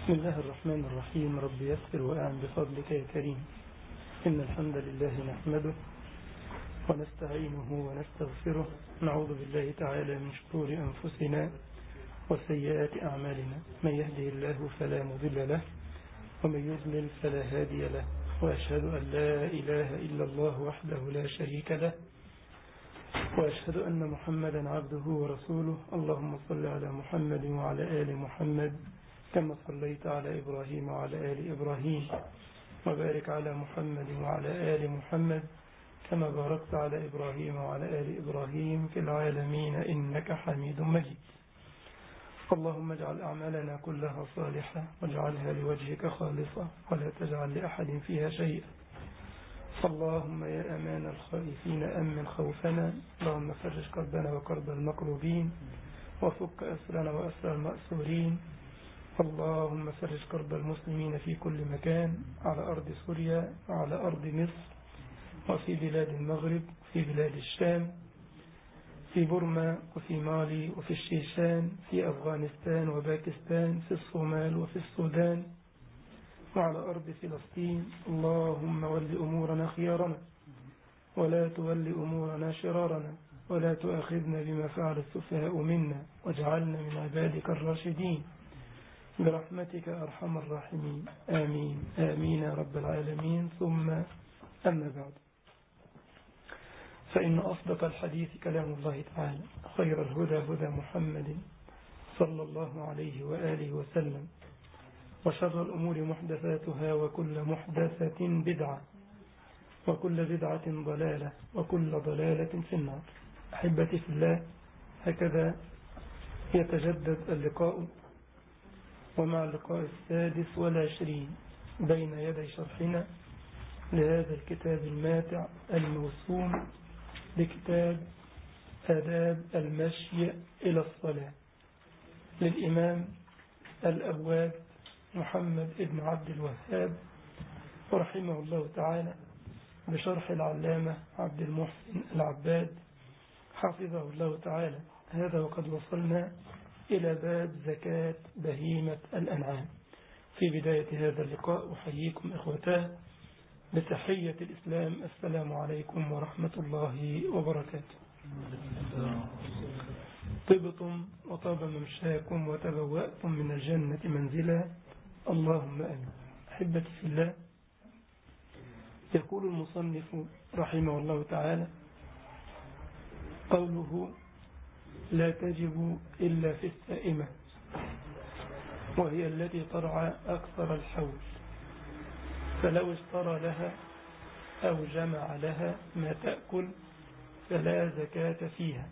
بسم الله الرحمن الرحيم رب يسر وأعن بفضلك يا كريم إن الحمد لله نحمده ونستعينه ونستغفره نعوذ بالله تعالى من شرور أنفسنا وسيئات أعمالنا من يهده الله فلا مضل له ومن يضلل فلا هادي له وأشهد أن لا إله إلا الله وحده لا شريك له وأشهد أن محمدا عبده ورسوله اللهم صل على محمد وعلى آل محمد كما صليت على إبراهيم وعلى آل إبراهيم وبارك على محمد وعلى آل محمد كما باركت على إبراهيم وعلى آل إبراهيم في العالمين إنك حميد مجيد اللهم اجعل أعمالنا كلها صالحة واجعلها لوجهك خالصة ولا تجعل لأحد فيها شيئا اللهم يا أمان الخائفين أمن خوفنا اللهم فرج كربنا وكرب المكروبين وفك أسرنا وأسر المأسورين اللهم فرج كرب المسلمين في كل مكان على أرض سوريا وعلى أرض مصر وفي بلاد المغرب في بلاد الشام في بورما وفي مالي وفي الشيشان في أفغانستان وباكستان في الصومال وفي السودان وعلى أرض فلسطين اللهم ول أمورنا خيارنا ولا تول أمورنا شرارنا ولا تؤاخذنا بما فعل السفهاء منا واجعلنا من عبادك الراشدين برحمتك أرحم الراحمين آمين آمين يا رب العالمين ثم أما بعد فإن أصدق الحديث كلام الله تعالى خير الهدى هدى محمد صلى الله عليه وآله وسلم وشر الأمور محدثاتها وكل محدثة بدعة وكل بدعة ضلالة وكل ضلالة في النار أحبتي في الله هكذا يتجدد اللقاء ومع اللقاء السادس والعشرين بين يدي شرحنا لهذا الكتاب الماتع الموسوم بكتاب آداب المشي إلى الصلاة للإمام الأواب محمد ابن عبد الوهاب رحمه الله تعالى بشرح العلامة عبد المحسن العباد حفظه الله تعالى هذا وقد وصلنا إلى باب زكاة بهيمة الأنعام في بداية هذا اللقاء أحييكم إخوتاه بتحية الإسلام السلام عليكم ورحمة الله وبركاته طبتم وطاب ممشاكم وتبوأتم من الجنة منزلا اللهم أمين أحبتي في الله يقول المصنف رحمه الله تعالى قوله لا تجب إلا في السائمة وهي التي ترعى أكثر الحول فلو اشترى لها أو جمع لها ما تأكل فلا زكاة فيها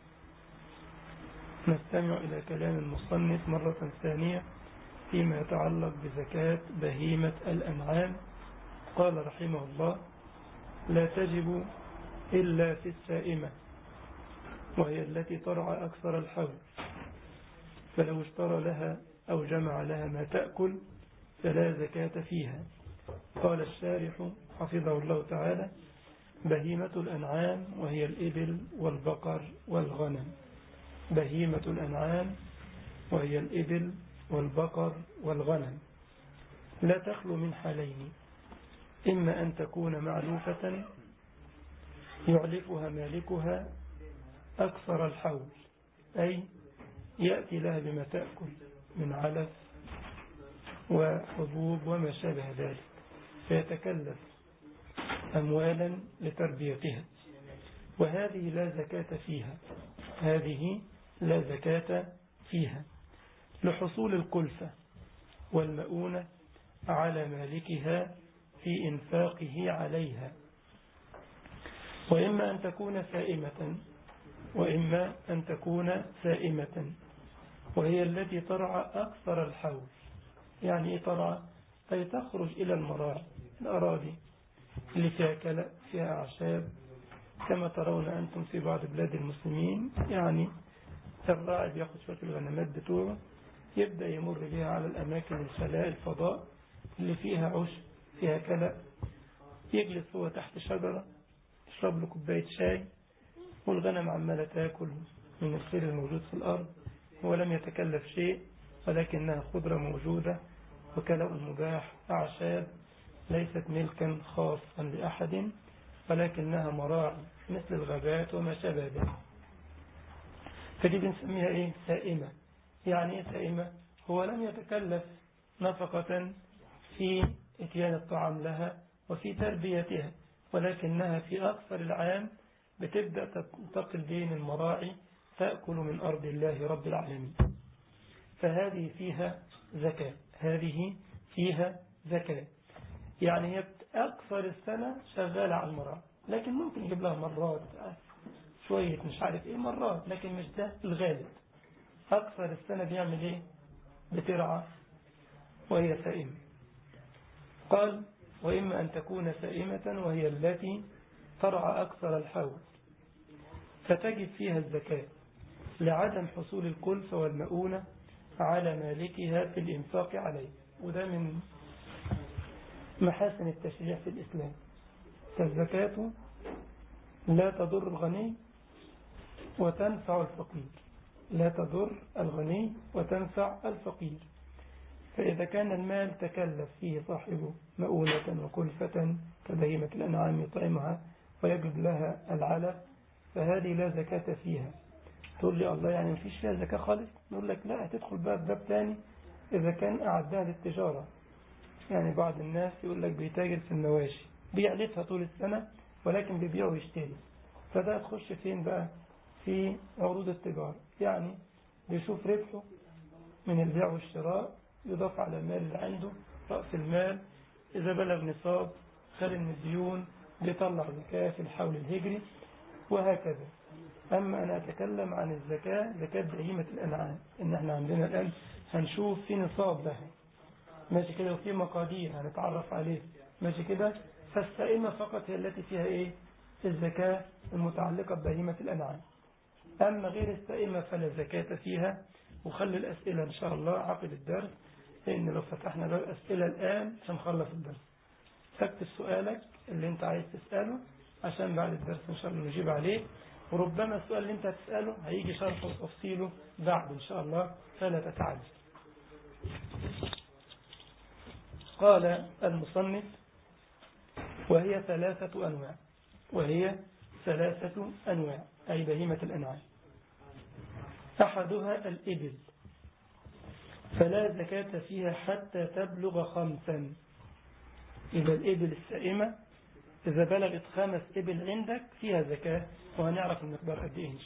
نستمع إلى كلام المصنف مرة ثانية فيما يتعلق بزكاة بهيمة الأنعام قال رحمه الله لا تجب إلا في السائمة وهي التي ترعى أكثر الحول فلو اشترى لها أو جمع لها ما تأكل فلا زكاة فيها قال الشارح حفظه الله تعالى بهيمة الأنعام وهي الإبل والبقر والغنم بهيمة الأنعام وهي الإبل والبقر والغنم لا تخلو من حالين إما أن تكون معلوفة يعلفها مالكها أكثر الحول أي يأتي لها بما تأكل من علف وحبوب وما شابه ذلك فيتكلف أموالا لتربيتها وهذه لا زكاة فيها هذه لا زكاة فيها لحصول الكلفة والمؤونة على مالكها في إنفاقه عليها وإما أن تكون سائمة وإما أن تكون سائمة وهي التي ترعى أكثر الحول يعني إيه ترعى أي تخرج إلى المراعي الأراضي اللي فيها كلأ فيها أعشاب كما ترون أنتم في بعض بلاد المسلمين يعني الراعي بياخد شوية الغنمات بتوعه يبدأ يمر بها على الأماكن الخلاء الفضاء اللي فيها عش فيها كلأ يجلس هو تحت شجرة يشرب له كوباية شاي والغنم عمالة تاكل من الخير الموجود في الأرض هو لم يتكلف شيء ولكنها خضرة موجودة وكلاء المباح أعشاب ليست ملكا خاصا لأحد ولكنها مراعي مثل الغابات وما شابه ذلك فدي بنسميها ايه سائمة يعني ايه سائمة هو لم يتكلف نفقة في اتيان الطعام لها وفي تربيتها ولكنها في أكثر العام بتبدأ تنتقل بين المراعي تأكل من أرض الله رب العالمين فهذه فيها زكاة هذه فيها زكاة يعني هي أكثر السنة شغالة على المراعي لكن ممكن يجيب لها مرات شوية مش عارف ايه مرات لكن مش ده الغالب أكثر السنة بيعمل ايه بترعى وهي سائمة قال وإما أن تكون سائمة وهي التي ترعى أكثر الحول فتجد فيها الزكاة لعدم حصول الكلفة والمؤونة على مالكها في الإنفاق عليه وده من محاسن التشريع في الإسلام فالزكاة لا تضر الغني وتنفع الفقير لا تضر الغني وتنفع الفقير فإذا كان المال تكلف فيه صاحبه مؤونة وكلفة كبهيمة الأنعام يطعمها ويجد لها العلف فهذه لا زكاة فيها تقول لي الله يعني مفيش فيها زكاة خالص نقول لك لا هتدخل بقى باب تاني إذا كان أعدها للتجارة يعني بعض الناس يقول لك بيتاجر في النواشي بيعلفها طول السنة ولكن بيبيع ويشتري فده تخش فين بقى في عروض التجارة يعني بيشوف ربحه من البيع والشراء يضاف على المال اللي عنده رأس المال إذا بلغ نصاب خال من الديون بيطلع زكاة في الحول الهجري وهكذا أما أنا أتكلم عن الزكاة زكاة بهيمة الأنعام إن احنا عندنا الآن هنشوف في نصاب لها ماشي كده وفي مقادير هنتعرف عليه ماشي كده فالسائمة فقط هي التي فيها إيه الزكاة المتعلقة ببهيمة الأنعام أما غير السائمة فلا زكاة فيها وخلي الأسئلة إن شاء الله عقب الدرس لأن لو فتحنا باب أسئلة الآن هنخلص الدرس تكتب سؤالك اللي انت عايز تسأله عشان بعد الدرس إن شاء الله نجيب عليه وربما السؤال اللي انت هتسأله هيجي شرحه وتفصيله بعد إن شاء الله فلا تتعجل قال المصنف وهي ثلاثة أنواع وهي ثلاثة أنواع أي بهيمة الأنواع أحدها الإبل فلا زكاة فيها حتى تبلغ خمسا إذا الإبل السائمة إذا بلغت خمس إبل عندك فيها زكاة وهنعرف المقدار قد إيه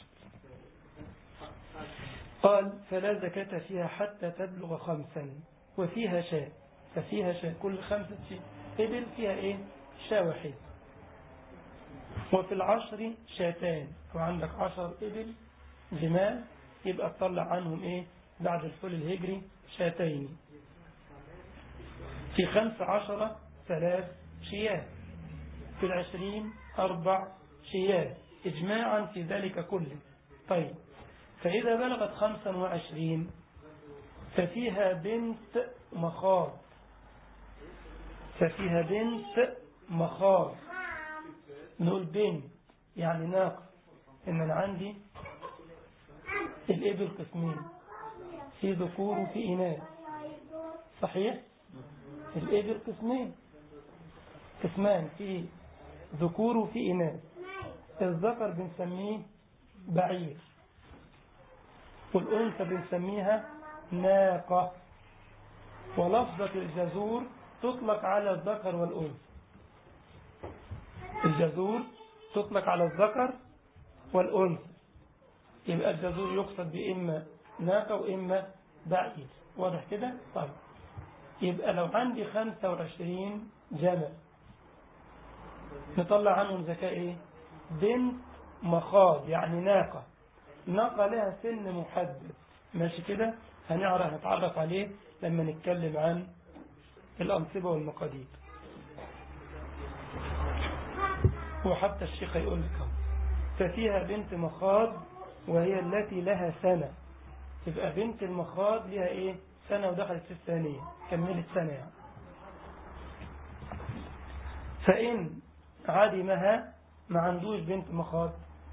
قال فلا زكاة فيها حتى تبلغ خمسا وفيها شاء ففيها شاء كل خمسة إبل فيها إيه شاء واحد وفي العشر شاتان وعندك عشر إبل جمال يبقى تطلع عنهم إيه بعد الفل الهجري شاتين في خمس عشرة ثلاث شيات في العشرين أربع شيات إجماعا في ذلك كله طيب فإذا بلغت خمسا وعشرين ففيها بنت مخاض ففيها بنت مخاض نقول بنت يعني ناقة إن أنا عندي الإبل قسمين في ذكور وفي إناث صحيح الإبل قسمين قسمان في ذكور وفي إناث الذكر بنسميه بعير والأنثى بنسميها ناقة ولفظة الجزور تطلق على الذكر والأنثى الجزور تطلق على الذكر والأنثى يبقى الجزور يقصد بإما ناقة وإما بعير واضح كده طيب يبقى لو عندي 25 جمل نطلع عنهم زكاة ايه بنت مخاض يعني ناقة ناقة لها سن محدد ماشي كده هنعرف نتعرف عليه لما نتكلم عن الأنصبة والمقادير وحتى الشيخ يقول لك ففيها بنت مخاض وهي التي لها سنة تبقى بنت المخاض لها ايه سنة ودخلت في الثانية كملت سنة يعني فإن عدمها ما عندوش بنت مخاض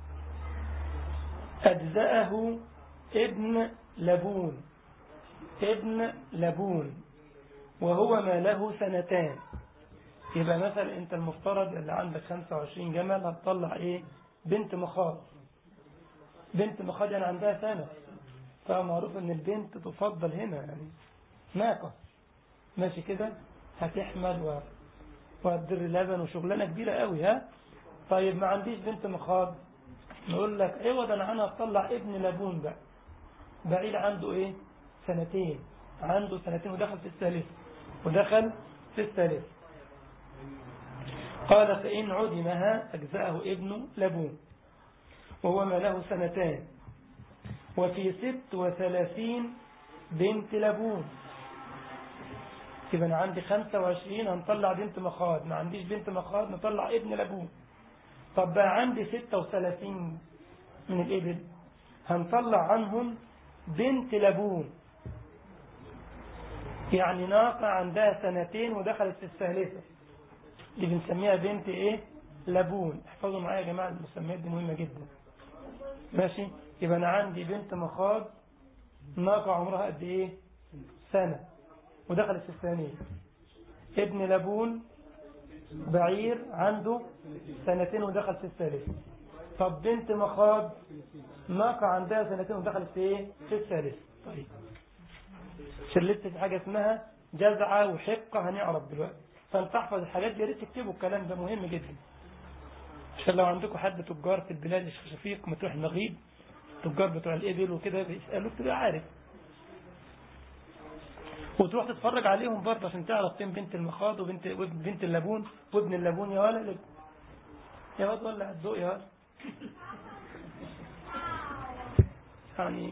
أجزأه ابن لبون ابن لبون وهو ما له سنتان يبقى مثلا انت المفترض اللي عندك 25 جمل هتطلع ايه بنت مخاض بنت مخاض يعني عندها سنة فمعروف ان البنت تفضل هنا يعني ناقة ماشي كده هتحمل و... وهتدر لبن وشغلانة كبيرة قوي ها طيب ما عنديش بنت مخاض نقول لك عوضا عنها تطلع ابن لبون بقى بعيد عنده ايه سنتين عنده سنتين ودخل في الثالث ودخل في الثالث قال فإن عدمها أجزأه ابن لبون وهو ما له سنتان وفي ست وثلاثين بنت لبون يبقى أنا عندي خمسة وعشرين هنطلع بنت مخاض ما عنديش بنت مخاض نطلع ابن لبون طب بقى عندي ستة وثلاثين من الإبل هنطلع عنهم بنت لبون يعني ناقة عندها سنتين ودخلت في الثالثة دي بنسميها بنت ايه لبون احفظوا معايا يا جماعة المسميات دي مهمة جدا ماشي يبقى انا عندي بنت مخاض ناقة عمرها قد ايه سنة ودخلت في الثانية ابن لبون بعير عنده سنتين ودخل في الثالثة طب بنت مخاض ناقة عندها سنتين ودخلت في ايه في الثالثة طيب شلت في حاجة اسمها جزعة وحقة هنعرف دلوقتي فانت تحفظ الحاجات دي يا ريت تكتبوا الكلام ده مهم جدا عشان لو عندكم حد تجار في البلاد الشفيق ما تروح المغيب تجار بتوع الإبل وكده بيسألوك تبقى عارف وتروح تتفرج عليهم برضه عشان تعرف فين بنت المخاض وبنت بنت اللبون وابن اللبون يا ولد يا واد ولا الضوء يا ولد يعني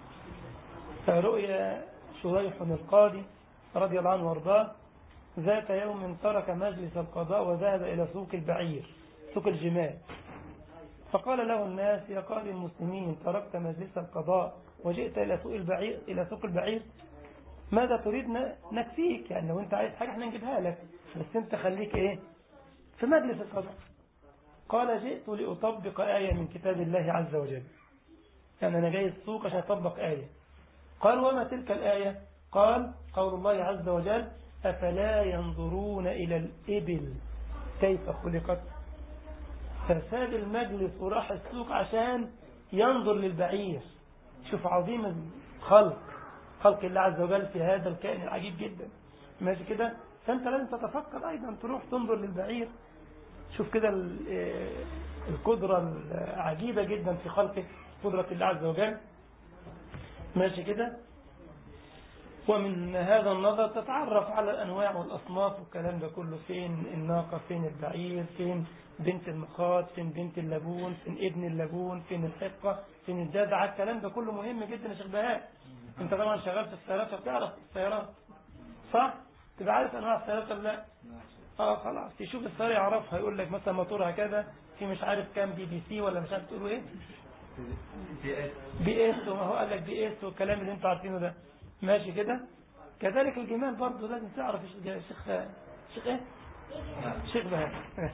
رؤيا شريح القاضي رضي الله عنه وارضاه ذات يوم ترك مجلس القضاء وذهب إلى سوق البعير سوق الجمال فقال له الناس يا قاضي المسلمين تركت مجلس القضاء وجئت إلى سوق البعير إلى سوق البعير ماذا تريد نكفيك يعني لو انت عايز حاجة احنا نجيبها لك بس انت خليك ايه في مجلس القضاء قال جئت لأطبق آية من كتاب الله عز وجل يعني أنا جاي السوق عشان أطبق آية قال وما تلك الآية قال قول الله عز وجل أفلا ينظرون إلى الإبل كيف خلقت فساب المجلس وراح السوق عشان ينظر للبعير شوف عظيم الخلق خلق الله عز وجل في هذا الكائن العجيب جدا ماشي كده فأنت لازم تتفكر أيضا تروح تنظر للبعير شوف كده القدرة العجيبة جدا في خلقه قدرة الله عز وجل ماشي كده ومن هذا النظر تتعرف على الأنواع والأصناف والكلام ده كله فين الناقة فين البعير فين بنت المخاط فين بنت اللبون فين ابن اللبون فين الحقة فين الجذعة الكلام ده كله مهم جدا يا شيخ بهاء انت طبعا شغال في السيارات فبتعرف السيارات صح تبقى عارف انواع السيارات ولا لا اه خلاص تشوف السيارة يعرفها يقول لك مثلا موتورها كذا في مش عارف كام بي بي سي ولا مش عارف تقولوا ايه بي اس وما هو قال لك بي اس والكلام اللي انتوا عارفينه ده ماشي كده كذلك الجمال برضه لازم تعرف يا شيخ شيخ ايه شيخ بهاء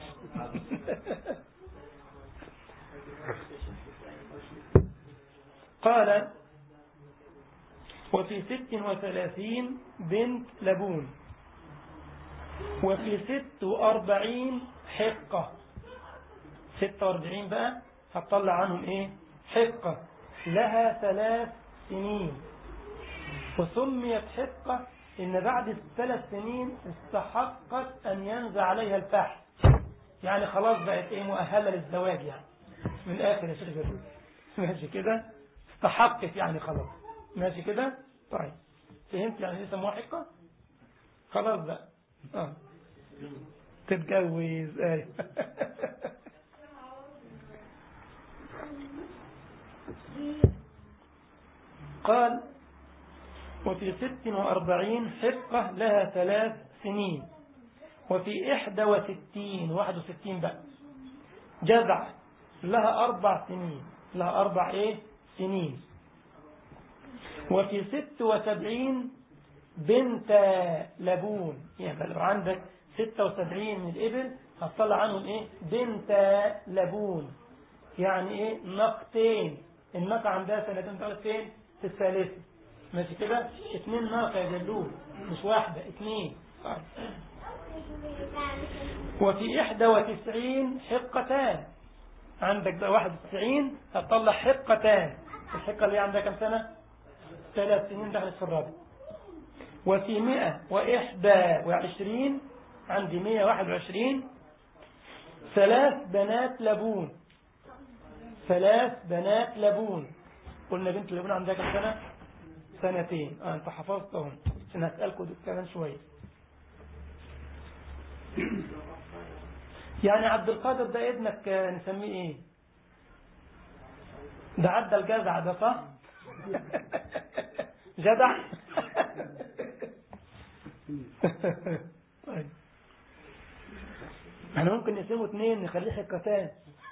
قال وفي ست وثلاثين بنت لبون وفي ست وأربعين حقة ستة وأربعين بقى هتطلع عنهم ايه حقة لها ثلاث سنين وسميت حقة إن بعد الثلاث سنين استحقت أن ينزع عليها الفحل يعني خلاص بقت إيه مؤهلة للزواج يعني من الآخر يا شيخ جدول ماشي كده استحقت يعني خلاص ماشي كده طيب فهمت يعني ايه سموها حقة خلاص بقى آه. تتجوز ايه قال وفي ست وأربعين حقة لها ثلاث سنين وفي إحدى وستين واحد وستين بقى جزع لها أربع سنين لها أربع إيه سنين وفي ست وسبعين بنت لبون يعني لو عندك ستة وسبعين من الإبل هتطلع عنهم إيه بنت لبون يعني إيه نقتين النقة عندها سنتين تقعد فين في الثالثة ماشي كده اتنين ناقة يا جلول مش واحدة اثنين وفي إحدى وتسعين حقتان عندك بقى واحد وتسعين هتطلع حقتان الحقة اللي عندها كم سنة ثلاث سنين دخلت في الرابع وفي مئة وإحدى وعشرين عندي مئة واحد وعشرين ثلاث بنات لبون ثلاث بنات لبون قلنا بنت لبون عندها كم سنة سنتين آه انت حفظتهم عشان هسألكم كمان شوية يعني عبد القادر ده ابنك نسميه ايه ده عدى الجزع ده صح جدع طيب احنا ممكن نسيبه اثنين نخليه حكتان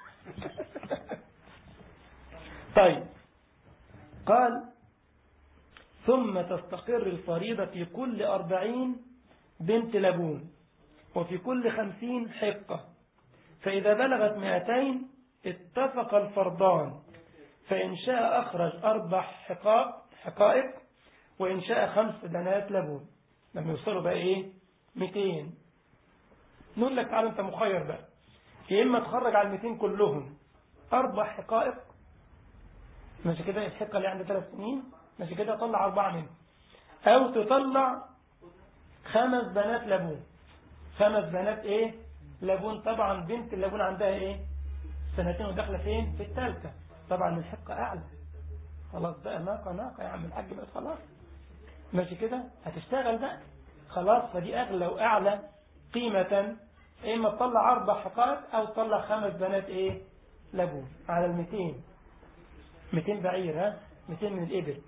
طيب قال ثم تستقر الفريضة في كل أربعين بنت لبون وفي كل خمسين حقة فإذا بلغت مئتين اتفق الفرضان فإن شاء أخرج أربع حقائق, حقائق وإن شاء خمس بنات لبون لما يوصلوا بقى إيه 200 نقول لك تعالى أنت مخير بقى يا إما تخرج على الميتين كلهم أربع حقائق ماشي كده الحقة اللي عندها ثلاث سنين ماشي كده طلع أربعة منهم أو تطلع خمس بنات لبون خمس بنات إيه لبون طبعا بنت اللبون عندها إيه سنتين وداخلة فين في الثالثة طبعا الحقة أعلى خلاص بقى ناقة ناقة يا عم الحاج بقى خلاص ماشي كده هتشتغل بقى خلاص فدي أغلى وأعلى قيمة إما تطلع أربع حقائق أو تطلع خمس بنات إيه لبون على المتين 200 بعير ها 200 من الإبل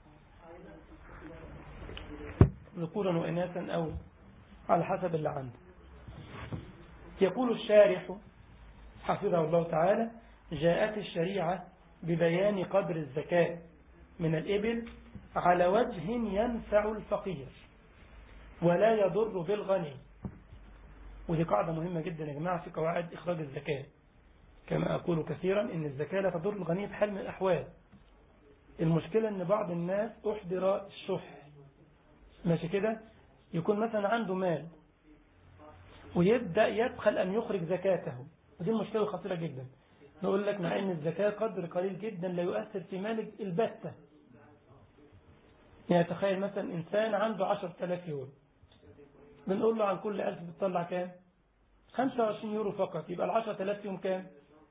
ذكورا وإناثا أو على حسب اللي عنده يقول الشارح حفظه الله تعالى جاءت الشريعة ببيان قدر الزكاة من الإبل على وجه ينفع الفقير ولا يضر بالغني ودي قاعدة مهمة جدا يا جماعة في قواعد إخراج الزكاة كما أقول كثيرا إن الزكاة لا تضر الغني في حال من الأحوال المشكلة إن بعض الناس أحضر الشح ماشي كده يكون مثلا عنده مال ويبدأ يبخل أن يخرج زكاته ودي المشكلة الخطيرة جدا نقول لك مع أن الزكاة قدر قليل جدا لا يؤثر في مالك البتة يعني تخيل مثلا إنسان عنده 10000 يورو بنقول له عن كل ألف بتطلع كام 25 يورو فقط يبقى ال 10000 يوم كام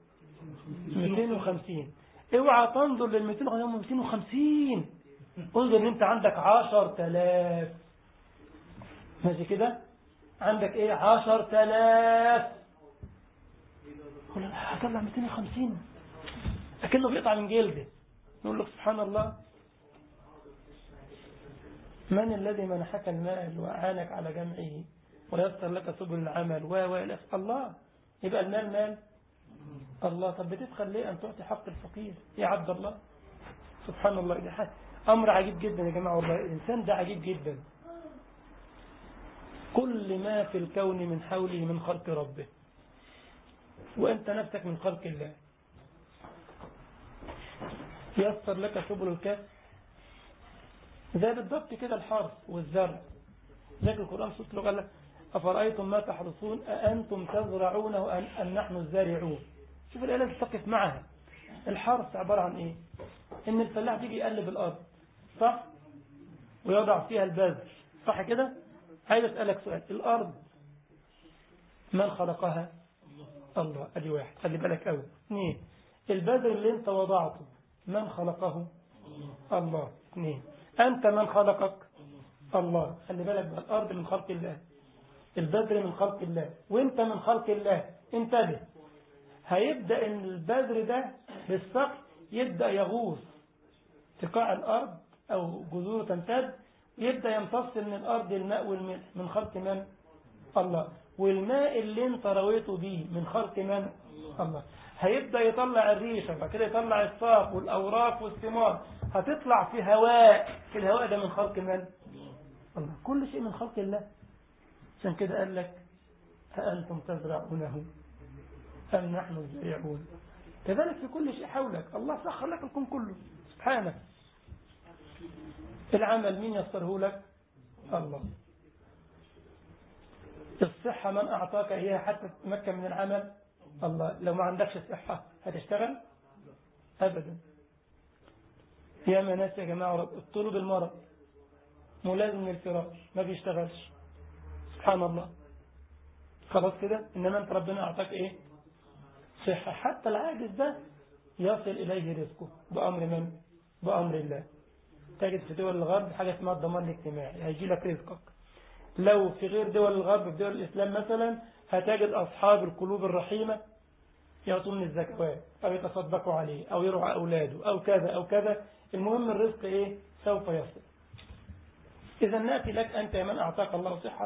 250 اوعى تنظر لل 250 انظر ان انت عندك 10000 ماشي كده عندك ايه 10000 هطلع 250 اكنه بيقطع من جلده نقول له سبحان الله من الذي منحك المال وأعانك على جمعه ويسر لك سبل العمل و و الله يبقى المال مال الله طب بتبخل ليه أن تعطي حق الفقير يا عبد الله سبحان الله ده حاجة أمر عجيب جدا يا جماعة والله الإنسان ده عجيب جدا كل ما في الكون من حوله من خلق ربه وأنت نفسك من خلق الله يسر لك سبل الكسب زي بالضبط كده الحرث والزرع ذاك القرآن سورة قال لك أفرأيتم ما تحرثون أأنتم تزرعونه أم, أم نحن الزارعون شوف الآية اللي تقف معها الحرث عبارة عن إيه إن الفلاح بيجي يقلب الأرض صح ويضع فيها البذر صح كده عايز أسألك سؤال الأرض من خلقها الله أدي واحد خلي بالك أول اثنين البذر اللي انت وضعته من خلقه الله اثنين أنت من خلقك الله خلي بالك بقى الأرض من خلق الله البذر من خلق الله وانت من خلق الله انتبه هيبدأ ان البذر ده بالسقي يبدأ يغوص في قاع الأرض أو جذوره تمتد يبدأ يمتص من الأرض الماء والملح من خلق من الله والماء اللي انت رويته بيه من خلق من الله هيبدأ يطلع الريشة بعد كده يطلع الساق والأوراق والثمار هتطلع في هواء في الهواء ده من خلق من الله كل شيء من خلق الله عشان كده قال لك أأنتم تزرعونه أم نحن الزارعون كذلك في كل شيء حولك الله سخر لك الكون كله سبحانه العمل مين يسره لك الله الصحة من أعطاك إياها حتى تتمكن من العمل الله لو ما عندكش صحة هتشتغل أبدا يا ناس يا جماعة ابطلوا بالمرض ملازم للفراش ما بيشتغلش سبحان الله خلاص كده إنما أنت ربنا أعطاك إيه صحة حتى العاجز ده يصل إليه رزقه بأمر من بأمر الله تجد في دول الغرب حاجة اسمها الضمان الاجتماعي هيجي لك رزقك لو في غير دول الغرب في دول الإسلام مثلا هتجد أصحاب القلوب الرحيمة يعطون الزكوات أو يتصدقوا عليه أو يرعى أولاده أو كذا أو كذا المهم الرزق إيه سوف يصل إذا نأتي لك أنت من أعطاك الله صحة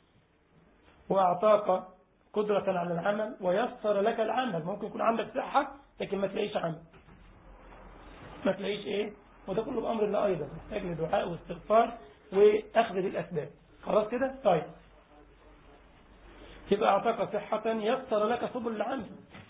وأعطاك قدرة على العمل ويسر لك العمل ممكن يكون عندك صحة لكن ما تلاقيش عمل ما تلاقيش إيه وده كله بأمر الله أيضا محتاج لدعاء واستغفار وأخذ بالأسباب خلاص كده طيب يبقى أعطاك صحة يسر لك سبل العمل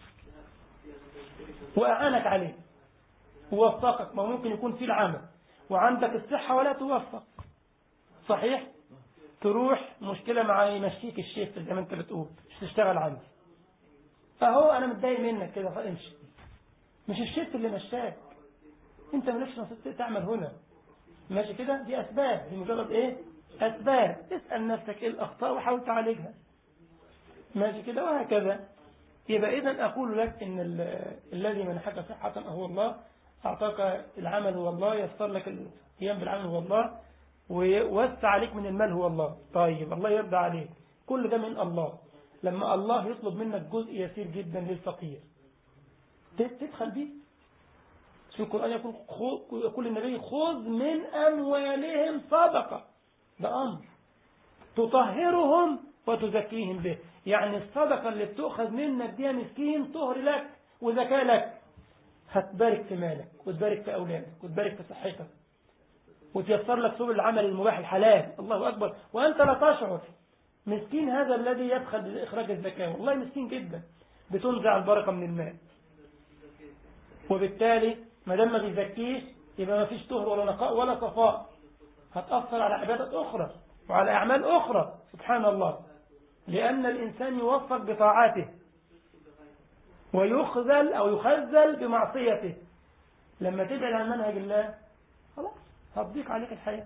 وأعانك عليه ووفقك ما ممكن يكون في العمل وعندك الصحة ولا توفق صحيح تروح مشكلة مع يمشيك الشيخ زي ما انت بتقول مش تشتغل عندي فهو انا متضايق منك كده فامشي مش الشيخ اللي مشاك انت مالكش نصيب تعمل هنا ماشي كده دي اسباب دي مجرد ايه اسباب اسال نفسك ايه الاخطاء وحاول تعالجها ماشي كده وهكذا يبقى اذا اقول لك ان الذي منحك صحه هو الله اعطاك العمل هو الله يسر لك القيام بالعمل هو الله ووسع عليك من المال هو الله طيب الله يرضى عليك كل ده من الله لما الله يطلب منك جزء يسير جدا للفقير تدخل بيه في القرآن يقول يقول النبي خذ من أموالهم صدقة ده أمر تطهرهم وتزكيهم به يعني الصدقة اللي بتؤخذ منك دي مسكين طهر لك وزكاة لك هتبارك في مالك وتبارك في أولادك وتبارك في صحتك وتيسر لك سبل العمل المباح الحلال الله أكبر وأنت لا تشعر مسكين هذا الذي يدخل لإخراج الزكاة والله مسكين جدا بتنزع البركة من المال وبالتالي ما دام ما بيزكيش يبقى ما فيش طهر ولا نقاء ولا صفاء هتأثر على عبادات أخرى وعلى أعمال أخرى سبحان الله لأن الإنسان يوفق بطاعاته ويخذل أو يخذل بمعصيته لما تبعد عن منهج الله خلاص هتضيق عليك الحياة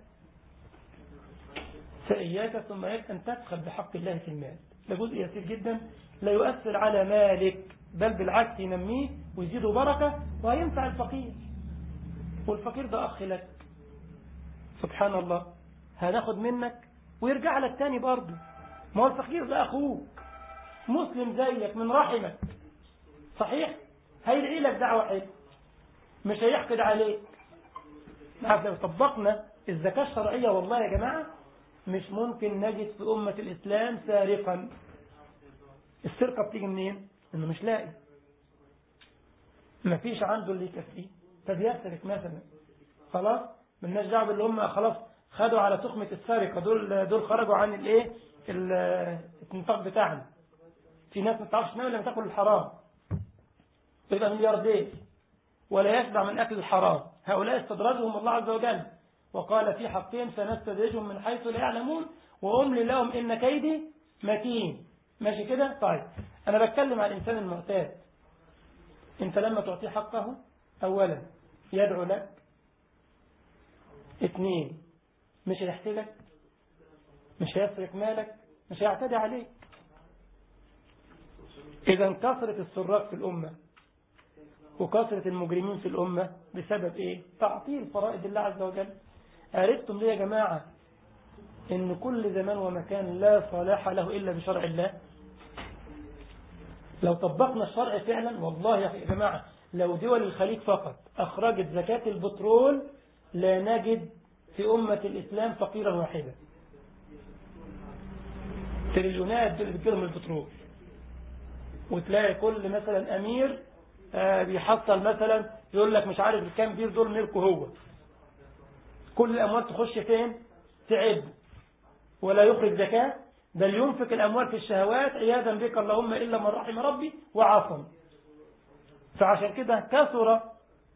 فإياك ثم إياك أن تدخل بحق الله في المال ده جزء يسير جدا لا يؤثر على مالك بل بالعكس ينميه ويزيده بركة وهينفع الفقير والفقير ده أخ لك سبحان الله هناخد منك ويرجع لك تاني برضه ما هو الفقير ده أخوك مسلم زيك من رحمك صحيح هيدعي لك دعوة حلوة مش هيحقد عليك نعم لو طبقنا الزكاة الشرعية والله يا جماعة مش ممكن نجد في أمة الإسلام سارقا السرقة بتيجي منين؟ إنه مش لاقي ما فيش عنده اللي يكفيه فبيسرق مثلا خلاص مالناش دعوه باللي هم خلاص خدوا على تخمة السرقة دول دول خرجوا عن الايه النطاق بتاعنا في ناس ما تعرفش تنام لما تاكل الحرام تبقى ملياردير ولا يشبع من أكل الحرام هؤلاء استدرجهم الله عز وجل وقال في حقهم سنستدرجهم من حيث لا يعلمون وأملي لهم إن كيدي متين ماشي كده طيب أنا بتكلم عن الإنسان المعتاد أنت لما تعطيه حقه أولا يدعو لك اثنين مش هيحتلك مش هيسرق مالك مش هيعتدي عليك إذا كثرة السراق في الأمة وكثرة المجرمين في الأمة بسبب إيه؟ تعطيل فرائض الله عز وجل عرفتم ليه يا جماعة إن كل زمان ومكان لا صلاح له إلا بشرع الله لو طبقنا الشرع فعلا والله يا جماعة لو دول الخليج فقط أخرجت زكاة البترول لا نجد في أمة الإسلام فقيرا واحدا تريليونات دول بتجيلهم البترول وتلاقي كل مثلا أمير آه بيحصل مثلا يقول لك مش عارف الكام بير دول ملكه هو كل الأموال تخش فين تعب ولا يخرج زكاة بل ينفق الأموال في الشهوات عياذا بك اللهم إلا من رحم ربي وعصم فعشان كده كثر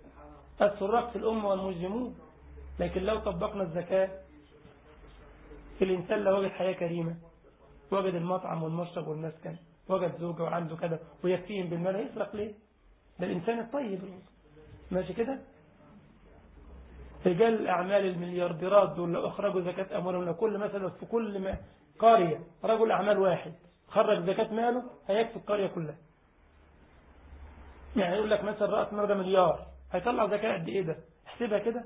السراق في الأمة والمجرمون لكن لو طبقنا الزكاة الإنسان لو وجد حياة كريمة وجد المطعم والمشرب والمسكن وجد زوجة وعنده كذا ويكفيهم بالمال هيسرق ليه ده الإنسان الطيب ماشي كده رجال الأعمال المليارديرات دول لو أخرجوا زكاة أموالهم لكل مثلا في كل ما قرية رجل أعمال واحد خرج زكاة ماله هيكفي القرية كلها يعني يقول لك مثلا رأس مال ده مليار هيطلع زكاة قد إيه ده احسبها كده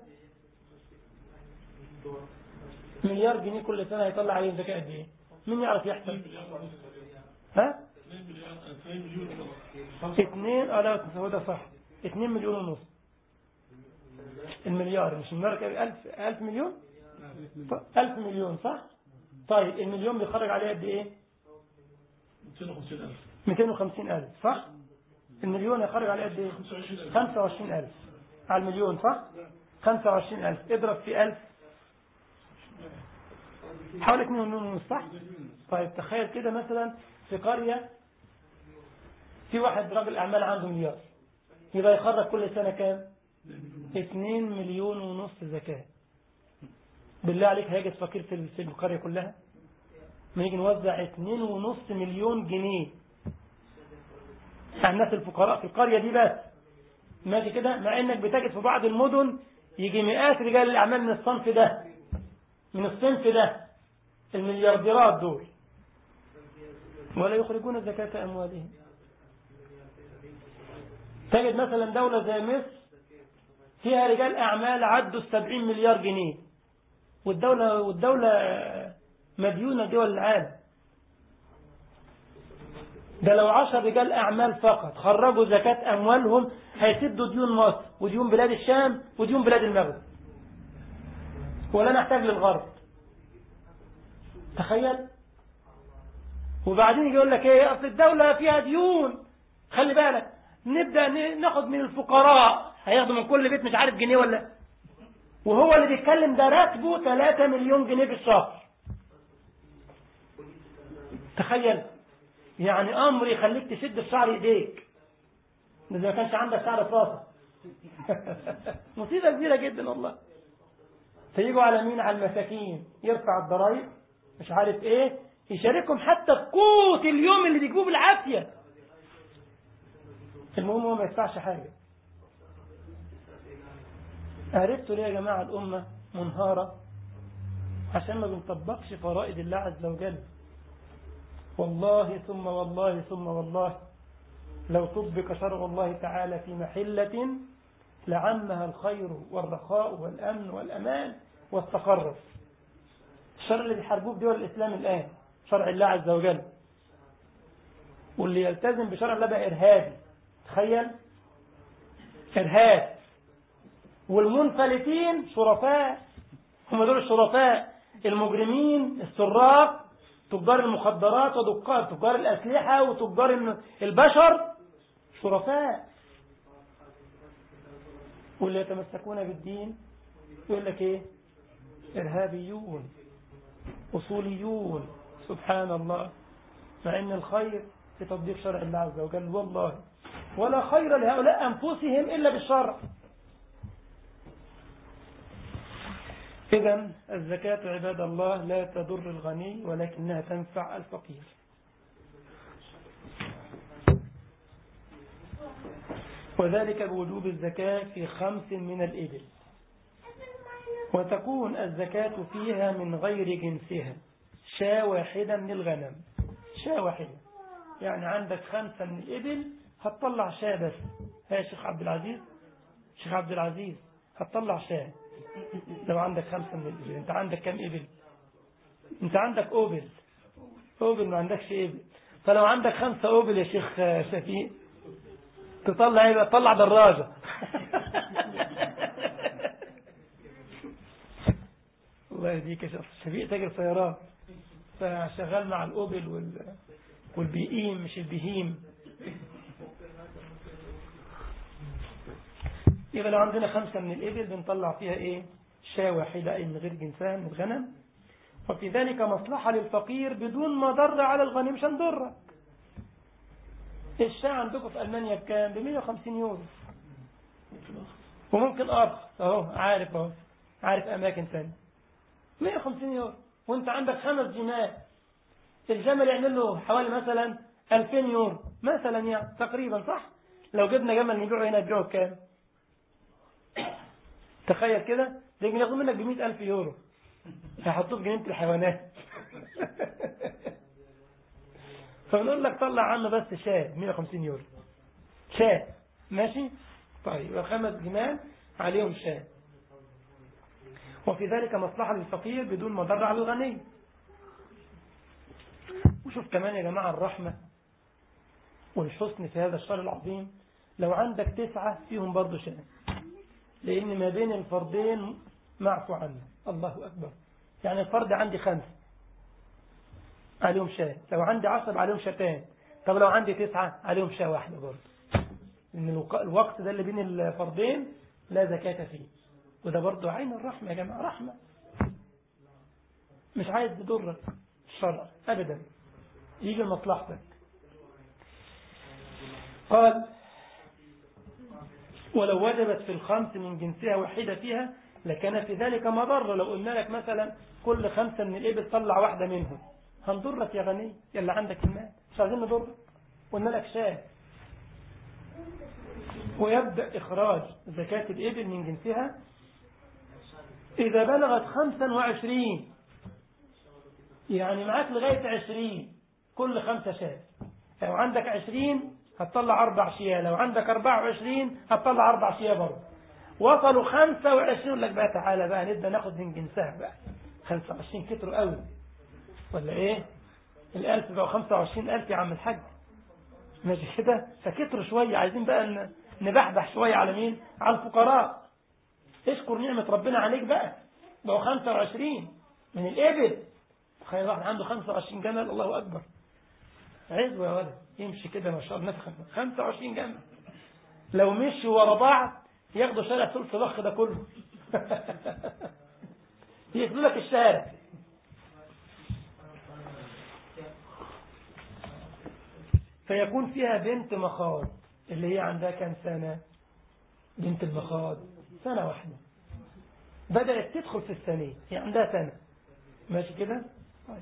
مليار جنيه كل سنة هيطلع عليه زكاة قد إيه مين يعرف يحسب ها اثنين اه لا هو ده صح اثنين مليون ونص المليار مش المليار ألف, ألف مليون ألف مليون صح طيب المليون بيخرج عليه قد ايه 250 ألف صح المليون يخرج عليه قد ايه 25 ألف على المليون صح 25 ألف اضرب في ألف حوالي 2 مليون ونص صح طيب تخيل كده مثلا في قرية في واحد راجل أعمال عنده مليار يبقى يخرج كل سنة كام 2 مليون ونص زكاة بالله عليك هيجد فقير في القرية كلها ما نيجي نوزع 2 ونص مليون جنيه على الناس الفقراء في القرية دي بس ماشي كده مع انك بتجد في بعض المدن يجي مئات رجال الأعمال من الصنف ده من الصنف ده المليارديرات دول ولا يخرجون زكاة أموالهم تجد مثلا دولة زي مصر فيها رجال أعمال عدوا السبعين مليار جنيه والدولة, والدولة مديونة دول العالم ده لو عشر رجال أعمال فقط خرجوا زكاة أموالهم هيسدوا ديون مصر وديون بلاد الشام وديون بلاد المغرب ولا نحتاج للغرب تخيل وبعدين يقول لك ايه اصل الدولة فيها ديون خلي بالك نبدأ ناخد من الفقراء هياخدوا من كل بيت مش عارف جنيه ولا وهو اللي بيتكلم ده راتبه 3 مليون جنيه في الشهر تخيل يعني امر يخليك تشد الشعر ايديك ده ما كانش عندك شعر في راسك مصيبه كبيره جدا والله فيجوا على مين على المساكين يرفع الضرايب مش عارف ايه يشاركهم حتى في قوت اليوم اللي بيجيبوه بالعافيه المهم هو ما يدفعش حاجه عرفتوا ليه يا جماعه الامه منهاره عشان ما بنطبقش فرائض الله عز وجل والله ثم والله ثم والله لو طبق شرع الله تعالى في محلة لعمها الخير والرخاء والأمن والأمان والتقرب الشرع اللي بيحاربوه في دول الإسلام الآن شرع الله عز وجل واللي يلتزم بشرع الله بقى إرهابي تخيل إرهاب والمنفلتين شرفاء هم دول الشرفاء المجرمين السراق تجار المخدرات وتجار تجار الأسلحة وتجار البشر شرفاء واللي يتمسكون بالدين يقول لك ايه إرهابيون أصوليون سبحان الله مع ان الخير في تطبيق شرع الله عز وجل والله ولا خير لهؤلاء أنفسهم إلا بالشرع إذا الزكاة عباد الله لا تضر الغني ولكنها تنفع الفقير وذلك بوجوب الزكاة في خمس من الإبل وتكون الزكاة فيها من غير جنسها شاة واحدة من الغنم شاة واحدة يعني عندك خمسة من الإبل هتطلع شاة بس يا شيخ عبد العزيز شيخ عبد العزيز هتطلع شاة لو عندك خمسة من الإبل أنت عندك كم إبل أنت عندك أوبل أوبل ما عندكش إبل فلو عندك خمسة أوبل يا شيخ شفيق تطلع إيه تطلع دراجة الله يهديك يا شيخ شفيق تاجر سيارات فشغال مع الأوبل وال... والبيئيم مش البهيم يبقى لو عندنا خمسة من الإبل بنطلع فيها إيه شاة واحدة أي من غير جنسها من الغنم وفي ذلك مصلحة للفقير بدون مضر على الغني مش هنضرك الشاة عندكم في ألمانيا بكام ب 150 يورو وممكن أرخص أهو عارف أهو عارف أماكن ثانية 150 يورو وانت عندك خمس جمال الجمل يعمل له حوالي مثلا 2000 يورو مثلا يعني تقريبا صح لو جبنا جمل نبيعه هنا نبيعه بكام تخيل كده ده ياخدوا منك ب 100000 يورو هيحطوه في جنينه الحيوانات فبنقول لك طلع عنه بس شاة 150 يورو شاة ماشي طيب الخمس جمال عليهم شاة وفي ذلك مصلحة للفقير بدون مضرة على الغني وشوف كمان يا جماعة الرحمة والحسن في هذا الشهر العظيم لو عندك تسعة فيهم برضو شاة لأن ما بين الفردين معفو عنه الله أكبر يعني الفرد عندي خمسة عليهم شاة لو عندي عشر عليهم شاتان طب لو عندي تسعة عليهم شاة واحدة برضه لأن الوقت ده اللي بين الفردين لا زكاة فيه وده برضه عين الرحمة يا جماعة رحمة مش عايز تضرك الشرع أبدا يجي مصلحتك قال ولو وجبت في الخمس من جنسها واحدة فيها لكان في ذلك مضرة لو قلنا لك مثلا كل خمسة من الإبل طلع واحدة منهم هنضرك يا غني يلا عندك المال مش عايزين نضرك قلنا لك شاه ويبدأ إخراج زكاة الإبل من جنسها إذا بلغت خمسا وعشرين يعني معاك لغاية عشرين كل خمسة شاه لو عندك عشرين هتطلع أربع شياه لو عندك أربع وعشرين هتطلع أربع شياه برضه وصلوا خمسة وعشرين يقول لك بقى تعالى بقى نبدأ ناخد من جنسها بقى خمسة وعشرين كتروا قوي ولا ايه الألف بقى خمسة وعشرين ألف يا عم الحاج ماشي كده فكتروا شوية عايزين بقى نبحبح شوية على مين على الفقراء اشكر نعمة ربنا عليك بقى بقوا خمسة وعشرين من الإبل تخيل واحد عنده خمسة وعشرين جمل الله أكبر عزوة يا ولد يمشي كده ما شاء الله نفخ خمسة وعشرين جمل لو مشوا ورا بعض ياخدوا شارع ثلث بخ ده كله يقفلوا لك الشارع فيكون فيها بنت مخاض اللي هي عندها كم سنة بنت المخاض سنة واحدة بدأت تدخل في الثانية هي عندها سنة ماشي كده طيب.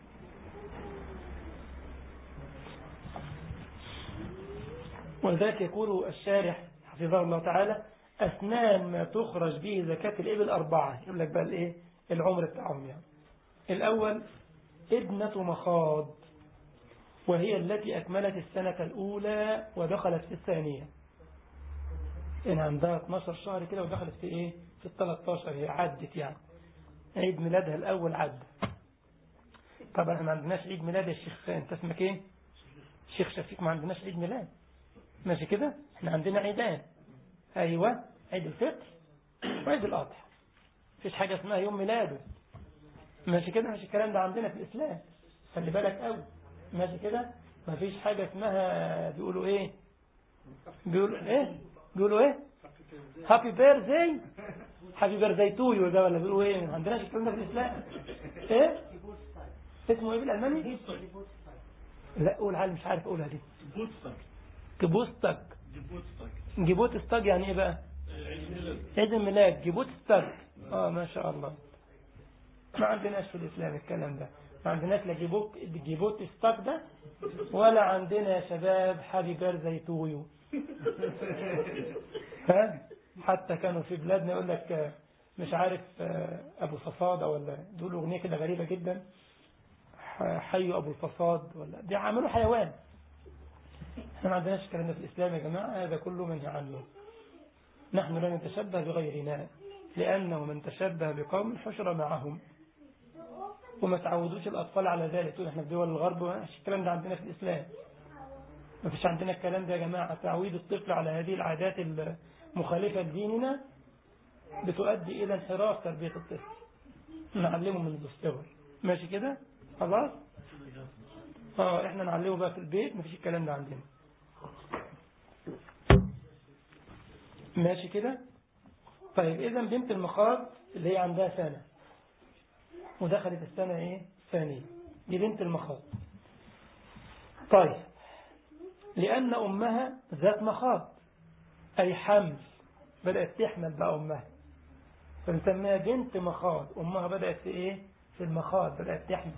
ولذلك يقول الشارح حفظه الله تعالى أسنان ما تخرج به زكاة الإبل أربعة يقول لك بقى الإيه العمر بتاعهم يعني الأول ابنة مخاض وهي التي أكملت السنة الأولى ودخلت في الثانية إن عندها 12 شهر كده ودخلت في إيه في ال 13 هي عدت يعني عيد ميلادها الأول عد طبعا ما عندناش عيد ميلاد يا شيخ انت اسمك ايه شيخ شفيق ما عندناش عيد ميلاد ماشي كده احنا عندنا عيدان ايوه عيد الفطر وعيد الاضحى مفيش حاجة اسمها يوم ميلاده ماشي كده مش الكلام ده عندنا في الاسلام خلي بالك قوي ماشي كده مفيش حاجة اسمها بيقولوا ايه بيقولوا ايه بيقولوا ايه هابي بيرثداي هابي بيرثداي تو يو ده ولا بيقولوا ايه ما عندناش الكلام ده في الاسلام ايه اسمه ايه بالالماني لا قول عالم مش عارف اقولها دي جبوستك جيبوتستاج يعني ايه بقى عيد الميلاد جيبوتستاج اه ما شاء الله ما عندناش في الاسلام الكلام ده ما عندناش لا جيبوت جيبوت ستاك ده ولا عندنا يا شباب حبي بيرزي تويو ها حتى كانوا في بلادنا يقول لك مش عارف ابو صفاد ولا دول اغنيه كده غريبه جدا حي ابو الفصاد ولا دي عملوا حيوان احنا ما عندناش الكلام ده في الاسلام يا جماعه هذا كله منهي عنه نحن لا نتشبه بغيرنا لانه من تشبه بقوم حشر معهم وما تعودوش الأطفال على ذلك تقول احنا في دول الغرب مش الكلام ده عندنا في الإسلام ما فيش عندنا الكلام ده يا جماعة تعويد الطفل على هذه العادات المخالفة لديننا بتؤدي إلى انحراف تربية الطفل نعلمه منذ الصغر ماشي كده خلاص اه احنا نعلمه بقى في البيت ما فيش الكلام ده عندنا ماشي كده طيب إذا بنت المخاض اللي هي عندها سنة ودخلت السنة ايه ثانية دي بنت المخاض طيب لأن أمها ذات مخاض أي حمل بدأت تحمل بقى أمها فنسميها بنت مخاض أمها بدأت في إيه في في المخاض بدأت تحمل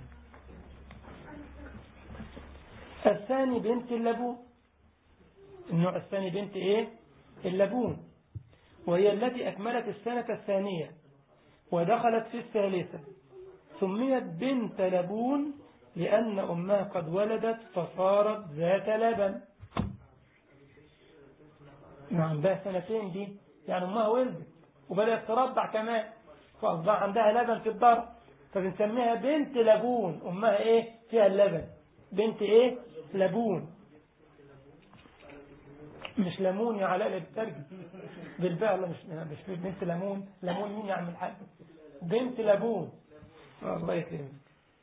الثاني بنت اللبون النوع الثاني بنت ايه اللبون وهي التي أكملت السنة الثانية ودخلت في الثالثة سميت بنت لبون لأن أمها قد ولدت فصارت ذات لبن نعم بها سنتين دي يعني أمها ولدت وبدأت ترضع كمان فأصبح عندها لبن في الضرب فبنسميها بنت لبون أمها إيه فيها اللبن بنت إيه لبون مش ليمون يا علاء اللي بترجم بالباء الله مش مش بنت ليمون ليمون مين يا عم الحاج بنت لبون الله يكرمك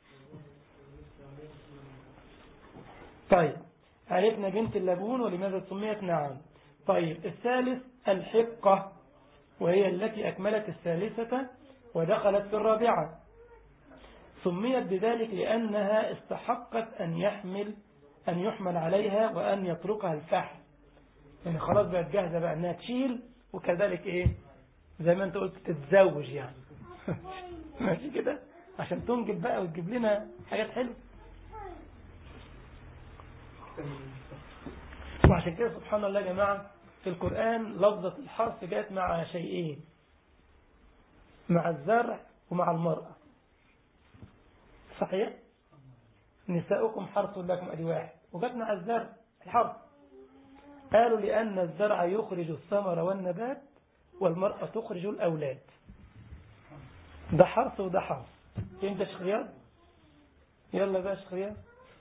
طيب عرفنا بنت اللبون ولماذا سميت نعم طيب الثالث الحقة وهي التي أكملت الثالثة ودخلت في الرابعة سميت بذلك لأنها استحقت أن يحمل أن يحمل عليها وأن يتركها الفحل يعني خلاص بقت جاهزة بقى أنها تشيل وكذلك إيه زي ما أنت قلت تتزوج يعني ماشي كده عشان تنجب بقى وتجيب لنا حاجات حلوة وعشان كده سبحان الله يا جماعة في القرآن لفظة الحرف جاءت مع شيئين مع الزرع ومع المرأة صحيح نساؤكم حرث لكم أدي واحد وجاءت مع الزرع الحرث قالوا لأن الزرع يخرج الثمر والنبات والمرأة تخرج الأولاد ده حرث وده حرث انت شخريان يلا بقى شخريان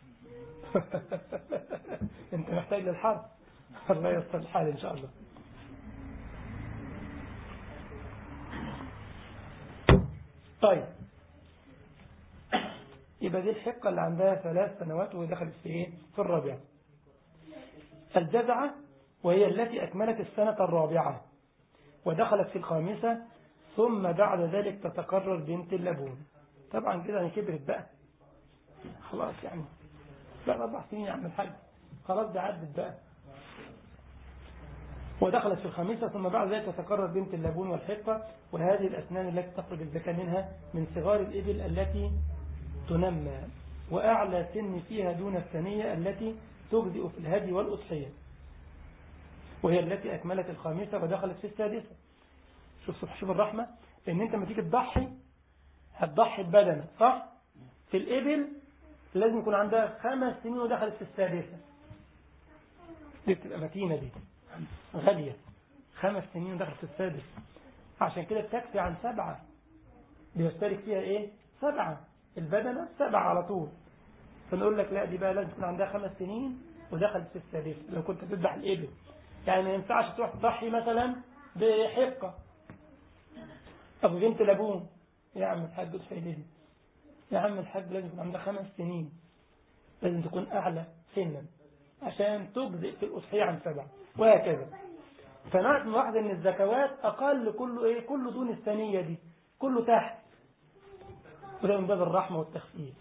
انت محتاج للحرث الله يصل الحال ان شاء الله طيب يبقى دي الحقة اللي عندها ثلاث سنوات ودخلت في ايه في الرابعة الجزعة وهي التي أكملت السنة الرابعة ودخلت في الخامسة ثم بعد ذلك تتقرر بنت اللبون طبعا كده يعني كبرت بقى خلاص يعني بقى أربع سنين يعمل الحاج خلاص ده عدت بقى ودخلت في الخامسة ثم بعد ذلك تتقرر بنت اللبون والحقة وهذه الأسنان التي تخرج الزكاة منها من صغار الإبل التي تنمى وأعلى سن فيها دون الثانية التي تجزئ في الهدي والأضحية وهي التي أكملت الخامسة ودخلت في السادسة شوف شوف الرحمة لأن أنت لما تيجي تضحي هتضحي ببدنك صح في الإبل لازم يكون عندها خمس سنين ودخلت في السادسة دي بتبقى متينة دي غالية خمس سنين ودخلت في السادس عشان كده بتكفي عن سبعة بيشترك فيها ايه سبعة البدنة سبعة على طول فنقول لك لا دي بقى لازم تكون عندها خمس سنين ودخلت في السادس لو كنت تذبح الإبل يعني ما ينفعش تروح تضحي مثلا بحقة أبو بنت لابون يا عم الحاج الحيلين يا عم الحاج لازم يكون عندها خمس سنين لازم تكون أعلى سنا عشان تجزئ في الأضحية عن سبعة وهكذا فنعرف من واحدة أن الزكوات أقل كله إيه كله دون الثانية دي كله تحت وده من باب الرحمة والتخفيف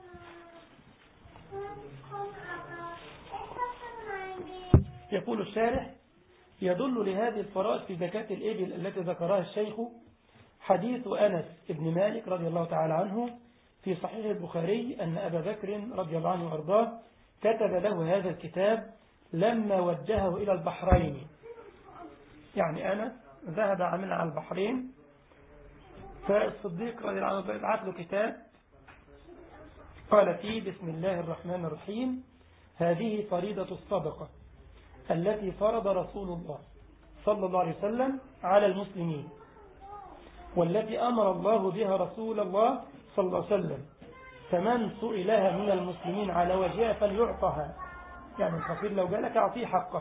يقول الشارح يدل لهذه الفرائض في زكاة الإبل التي ذكرها الشيخ حديث أنس بن مالك رضي الله تعالى عنه في صحيح البخاري أن أبا بكر رضي الله عنه وأرضاه كتب له هذا الكتاب لما وجهه إلى البحرين يعني أنس ذهب عمل على البحرين فالصديق رضي الله عنه بعث له كتاب قال فيه بسم الله الرحمن الرحيم هذه فريضة الصدقة التي فرض رسول الله صلى الله عليه وسلم على المسلمين والتي أمر الله بها رسول الله صلى الله عليه وسلم فمن سئلها من المسلمين على وجهها فليعطها يعني الفقير لو جالك أعطيه حقه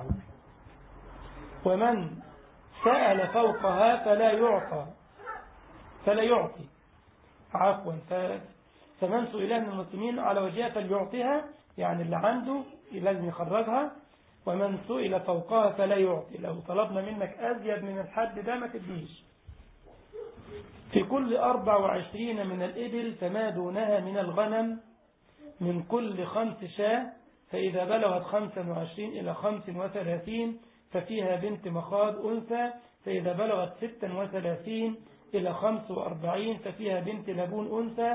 ومن سأل فوقها فلا يعطى فلا يعطي عفوا فمن سئلها من المسلمين على وجهها فليعطيها يعني اللي عنده لازم يخرجها ومن سئل فوقها فلا يعطي لو طلبنا منك أزيد من الحد ده ما تديش في كل أربع وعشرين من الإبل فما دونها من الغنم من كل خمس شاة فإذا بلغت خمسا وعشرين إلى خمس وثلاثين ففيها بنت مخاض أنثى فإذا بلغت ستا وثلاثين إلى خمس وأربعين ففيها بنت لبون أنثى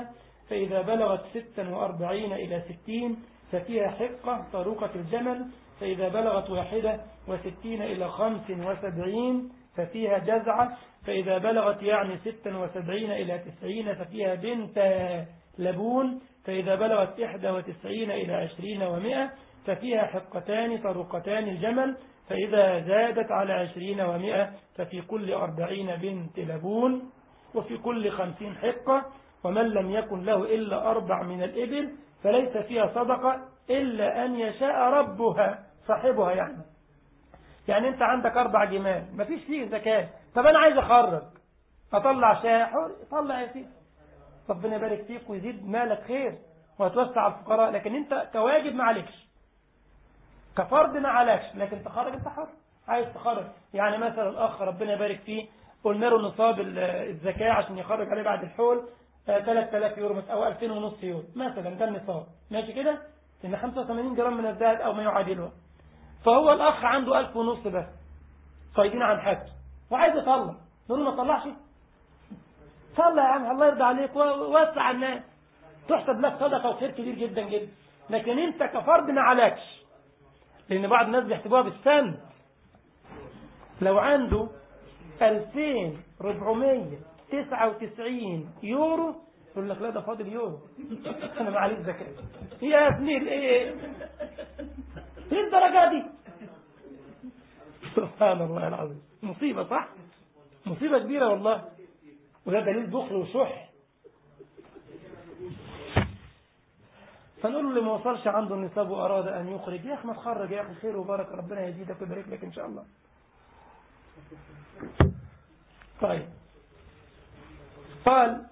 فإذا بلغت ستا وأربعين إلى ستين ففيها حقة طروقة الجمل فإذا بلغت واحدة وستين إلى خمس وسبعين ففيها جزعة فإذا بلغت يعني ستا وسبعين إلى تسعين ففيها بنت لبون فإذا بلغت إحدى وتسعين إلى عشرين ومائة ففيها حقتان طرقتان الجمل فإذا زادت على عشرين ومائة ففي كل أربعين بنت لبون وفي كل خمسين حقة ومن لم يكن له إلا أربع من الإبل فليس فيها صدقة إلا أن يشاء ربها صاحبها يعني يعني أنت عندك أربع جمال مفيش فيه زكاة طب أنا عايز أخرج أطلع شاة طلع يا سيدي ربنا يبارك فيك ويزيد مالك خير وتوسع الفقراء لكن أنت كواجب ما عليكش كفرد ما عليكش لكن تخرج أنت حر عايز تخرج يعني مثلا الأخ ربنا يبارك فيه قلنا له نصاب الزكاة عشان يخرج عليه بعد الحول 3000 يورو أو 2000 ونص يورو مثلا ده النصاب ماشي كده إن 85 جرام من الذهب أو ما يعادلها فهو الأخ عنده 1000 ونص بس صايدين عن حج وعايز يطلع نقول له ما طلعش طلع يا عم الله يرضى عليك ووسع على الناس تحسب لك صدقة وخير كبير جدا جدا لكن انت كفرد ما عليكش لأن بعض الناس بيحسبوها بالسن لو عنده 2499 يورو يقول لك لا ده فاضل يورو انا ما عليك زكاة يا ابني ايه ايه الدرجة دي سبحان الله العظيم مصيبة صح مصيبة كبيرة والله وده دليل بخل وشح فنقول له اللي ما وصلش عنده النصاب وأراد أن يخرج يا أخي ما تخرج يا أخي خير وبركة ربنا يزيدك ويبارك لك إن شاء الله طيب قال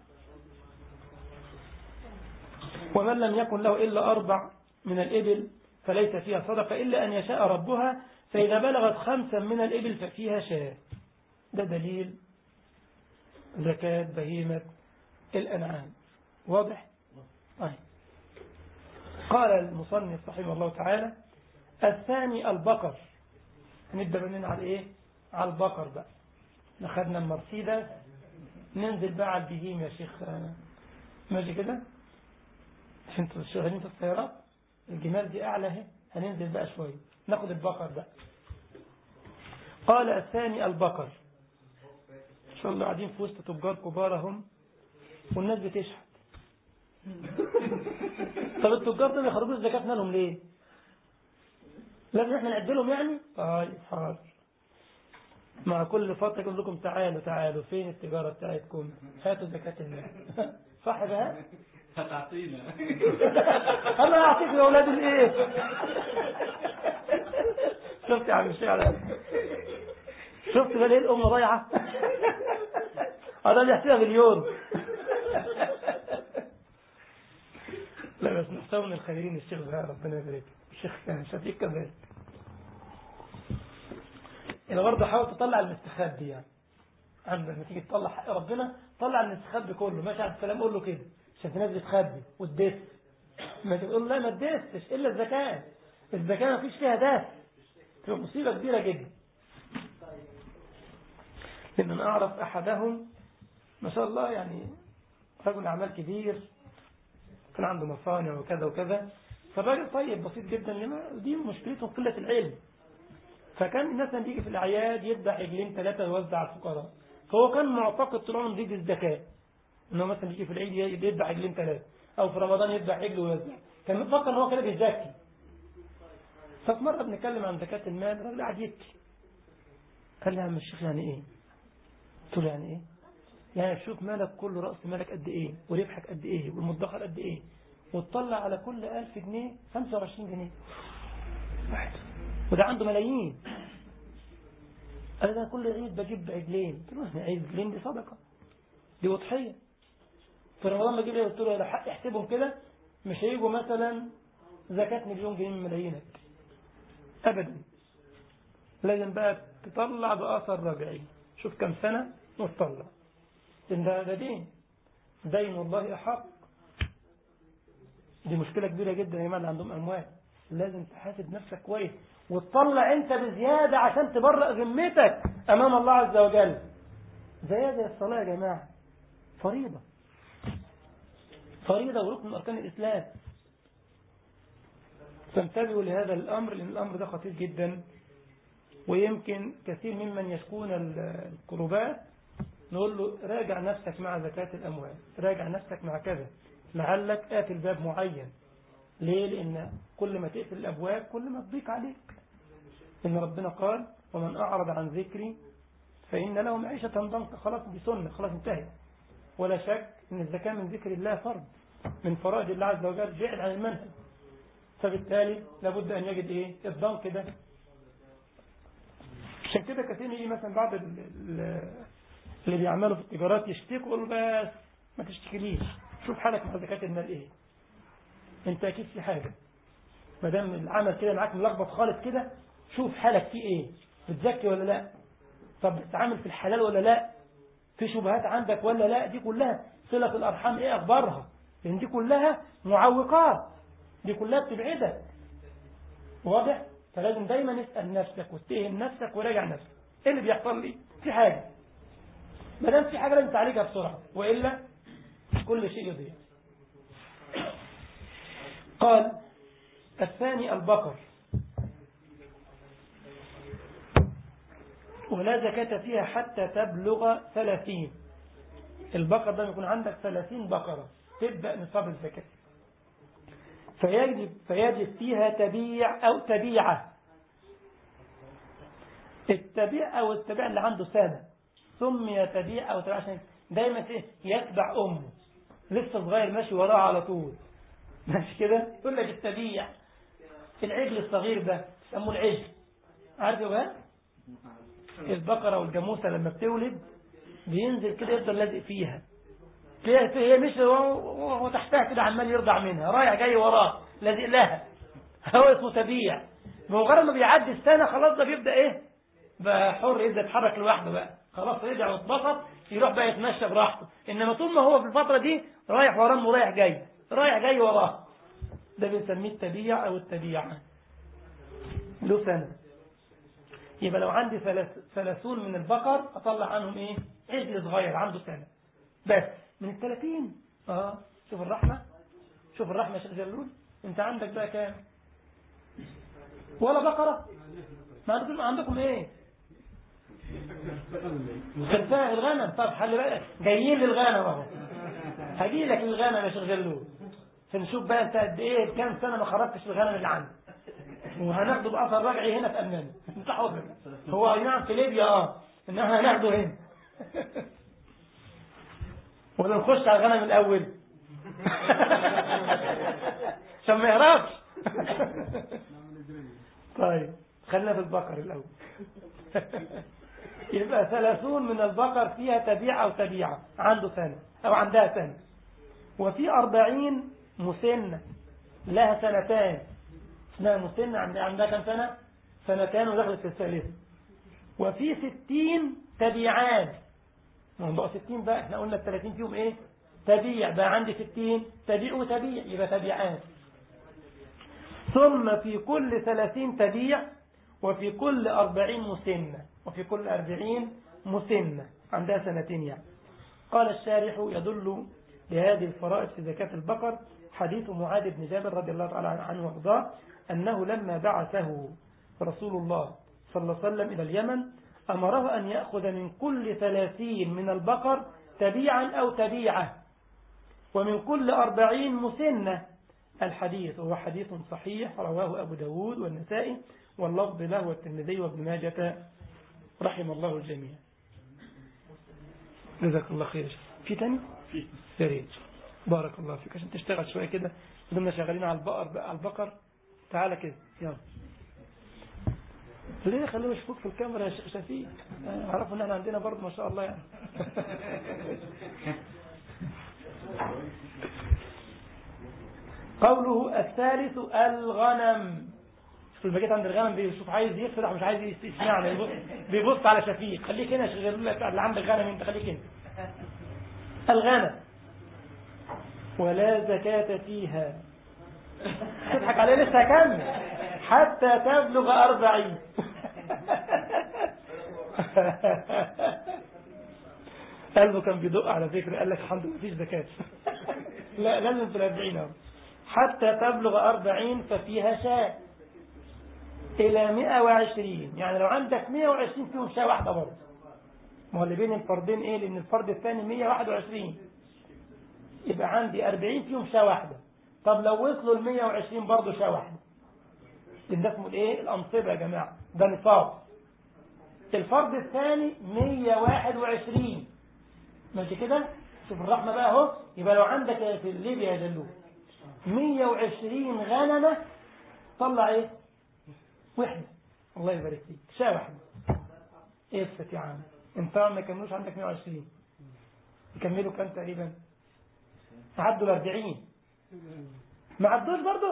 ومن لم يكن له إلا أربع من الإبل فليس فيها صدقة إلا أن يشاء ربها فإذا بلغت خمسا من الإبل ففيها شاة ده دليل زكاة بهيمة الأنعام واضح؟ طيب قال المصنف رحمه الله تعالى الثاني البقر نبدأ مننا على إيه؟ على البقر بقى نخدنا المرسيدس ننزل بقى على البهيم يا شيخ ماشي كده عشان انتوا شغالين في السيارات الجمال دي أعلى اهي هننزل بقى شوية ناخد البقر بقى قال الثاني البقر إن شاء الله قاعدين في وسط تجار كبار هم والناس بتشحت طب التجار دول يخرجوا الزكاة مالهم ليه لازم احنا نعد لهم يعني طيب حاضر مع كل فترة يقول لكم تعالوا تعالوا فين التجارة بتاعتكم هاتوا زكاة المال صح بقى هتعطينا انا اعطيك لاولاد الايه شفت يا عم الشيخ شفت بقى ليه الام ضايعه هذا اللي يحسبها باليوم لا بس نحسبه من الخيرين الشيخ بقى ربنا يبارك الشيخ كان شفيق كذلك إذا برضه حاول تطلع المستخبي يعني عندك لما تيجي تطلع حق ربنا طلع المستخبي كله ماشي على السلام قول له كده عشان في ناس بتخبي وتدس ما تقول لا ما تدسش الا الزكاه الزكاه ما فيش فيها دس تبقى مصيبه كبيره جدا لان انا اعرف احدهم ما شاء الله يعني رجل اعمال كبير كان عنده مصانع وكذا وكذا فالراجل طيب بسيط جدا لما دي مشكلته قله العلم فكان مثلا بيجي في الأعياد يذبح عجلين ثلاثة يوزع على الفقراء فهو كان معتقد طول عمره دي الزكاة إنه مثلا يجي في العيد يذبح عجلين ثلاثة أو في رمضان يذبح عجل ويوزع كان مفكر إن هو كده بيزكي ففي مرة بنتكلم عن زكاة المال الراجل قاعد يبكي قال لي يا عم الشيخ يعني إيه؟ قلت له يعني إيه؟ يعني شوف مالك كله رأس مالك قد إيه وربحك قد إيه والمدخر قد إيه وتطلع على كل ألف جنيه 25 جنيه واحد وده عنده ملايين قال ده كل عيد بجيب عجلين قلت له عيد عجلين دي صدقة دي وضحية في رمضان بجيب ايه قلت له لو حق احسبهم كده مش هيجوا مثلا زكاة مليون جنيه من ملايينك أبدا لازم بقى تطلع بأثر رجعي شوف كم سنة وتطلع لأن ده ده دين دين الله أحق دي مشكلة كبيرة جدا يا جماعة اللي عندهم أموال لازم تحاسب نفسك كويس وتطلع انت بزيادة عشان تبرأ ذمتك امام الله عز وجل زيادة الصلاة يا جماعة فريضة فريضة وركن من أركان الإسلام فانتبهوا لهذا الأمر لأن الأمر ده خطير جدا ويمكن كثير ممن يشكون القربات نقول له راجع نفسك مع زكاة الأموال راجع نفسك مع كذا لعلك قافل باب معين ليه لأن كل ما تقفل الأبواب كل ما تضيق عليك إن ربنا قال ومن أعرض عن ذكري فإن له معيشة ضنك خلاص دي سنة خلاص انتهت ولا شك إن الزكاة من ذكر الله فرض من فرائض الله عز وجل بعد عن المنهج فبالتالي لابد أن يجد إيه الضنك ده عشان كده كثير يجي مثلا بعض اللي بيعملوا في التجارات يشتكوا يقولوا بس ما تشتكيليش شوف حالك مع زكاة المال ايه انت اكيد في حاجة ما دام العمل كده معاك ملخبط خالص كده شوف حالك فيه ايه بتزكي ولا لا طب بتتعامل في الحلال ولا لا في شبهات عندك ولا لا دي كلها صلة الأرحام ايه أخبارها لأن دي كلها معوقات دي كلها بتبعدك واضح فلازم دايما اسأل نفسك واتهم نفسك وراجع نفسك ايه اللي بيحصل لي في حاجة ما دام في حاجة لازم تعالجها بسرعة وإلا كل شيء يضيع قال الثاني البقر ولا زكاة فيها حتى تبلغ ثلاثين البقر ده يكون عندك ثلاثين بقرة تبدأ نصاب الزكاة فيجب, فيجب فيها تبيع أو تبيعة التبيع أو التبيع اللي عنده سنة سمي تبيع أو تبيع عشان دايما ايه يتبع أمه لسه صغير ماشي وراه على طول ماشي كده يقول لك التبيع العجل الصغير ده يسموه العجل عارف يا البقرة والجاموسة لما بتولد بينزل كده يفضل لازق فيها هي مش هو تحتها كده عمال يرضع منها رايح جاي وراه لازق لها هو اسمه تبيع بمجرد ما بيعدي السنة خلاص ده بيبدأ ايه بقى حر يبدأ يتحرك لوحده بقى خلاص رجع واتبسط يروح بقى يتمشى براحته انما طول ما هو في الفترة دي رايح وراه ورايح جاي رايح جاي وراه ده بنسميه التبيع او التبيعة له سنة يبقى لو عندي ثلاثون من البقر اطلع عنهم ايه عجل صغير عنده سنة بس من الثلاثين اه شوف الرحمة شوف الرحمة يا شيخ جلول انت عندك بقى كام ولا بقرة ما عندكم عندكم ايه خلفاء الغنم طب خلي بالك جايين للغنم اهو هجي لك للغنم يا شيخ جلول فنشوف بقى انت قد ايه كام سنه ما خرجتش الغنم اللي عندك وهناخده باثر رجعي هنا في المانيا انت حاضر هو اي نعم في ليبيا اه انما هناخده هنا ولا نخش على الغنم الاول عشان ما يهربش طيب خلينا في البقر الاول يبقى ثلاثون من البقر فيها تبيع أو تبيعة عنده سنة أو عندها سنة وفي أربعين مسنة لها سنتان اسمها مسنة عندها كم سنة سنتان ودخلت في الثالثة وفي ستين تبيعان ما بقى ستين بقى احنا قلنا الثلاثين فيهم ايه تبيع بقى عندي ستين تبيع وتبيع يبقى تبيعان ثم في كل ثلاثين تبيع وفي كل أربعين مسنة وفي كل أربعين مسنة عندها سنتين يعني قال الشارح يدل لهذه الفرائض في زكاة البقر حديث معاذ بن جابر رضي الله تعالى عنه وارضاه أنه لما بعثه رسول الله صلى الله عليه وسلم إلى اليمن أمره أن يأخذ من كل ثلاثين من البقر تبيعا أو تبيعة ومن كل أربعين مسنة الحديث هو حديث صحيح رواه أبو داود والنسائي واللفظ له والترمذي وابن ماجة رحم الله الجميع جزاك الله خير في تاني في يا ريت بارك الله فيك عشان تشتغل شوية كده بدنا شغالين على البقر على البقر تعالى كده يلا ليه خليهم يشوفوك في الكاميرا يا شيخ شفيق عرفوا ان احنا عندنا برضه ما شاء الله يعني قوله الثالث الغنم شوف الباجيت عند الغنم بيشوف عايز يفرح مش عايز يسمعنا بيبص على شفيق خليك هنا شغل لك اللي عندك غنم انت خليك هنا الغنم ولا زكاة فيها تضحك عليه لسه هكمل حتى تبلغ أربعين قلبه كان بيدق على فكرة قال لك الحمد لله مفيش زكاة لا لازم في الأربعين حتى تبلغ أربعين ففيها شاء إلى مئة وعشرين يعني لو عندك مئة وعشرين فيهم شاء واحدة برضه ما هو اللي بين الفردين إيه لأن الفرد الثاني مئة واحد وعشرين يبقى عندي أربعين فيهم شاء واحدة طب لو وصلوا المئة وعشرين برضه شاء واحدة لأن ده اسمه الإيه الأنصبة يا جماعة ده نصاب الفرد الثاني 121 ماشي كده شوف الرحمة بقى اهو يبقى لو عندك في ليبيا يا جلو 120 غنمة طلع ايه وحدة الله يبارك فيك شاة واحدة افت يا عم انت ما كملوش عندك 120 يكملوا كام تقريبا عدوا ال 40 ما عدوش برضه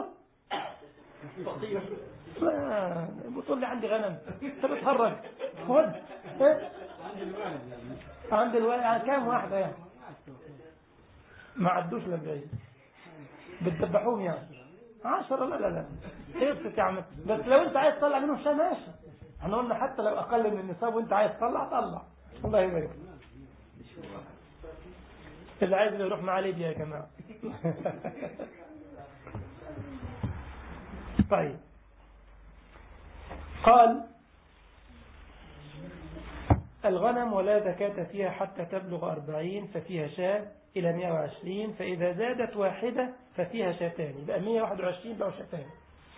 بتقول لي عندي غنم انت بتهرج خد إيه؟ عند الوالد كام واحدة يعني ما عدوش ل 40 بتذبحوهم يعني 10 لا لا لا ابسط يا عم بس لو انت عايز تطلع منهم شيء ماشي احنا قلنا حتى لو اقل من النصاب وانت عايز تطلع طلع الله يبارك اللي عايز يروح مع ليبيا يا جماعه طيب قال الغنم ولا زكاة فيها حتى تبلغ أربعين ففيها شاة إلى 120 فإذا زادت واحدة ففيها شاتان يبقى 121 بقوا شاتان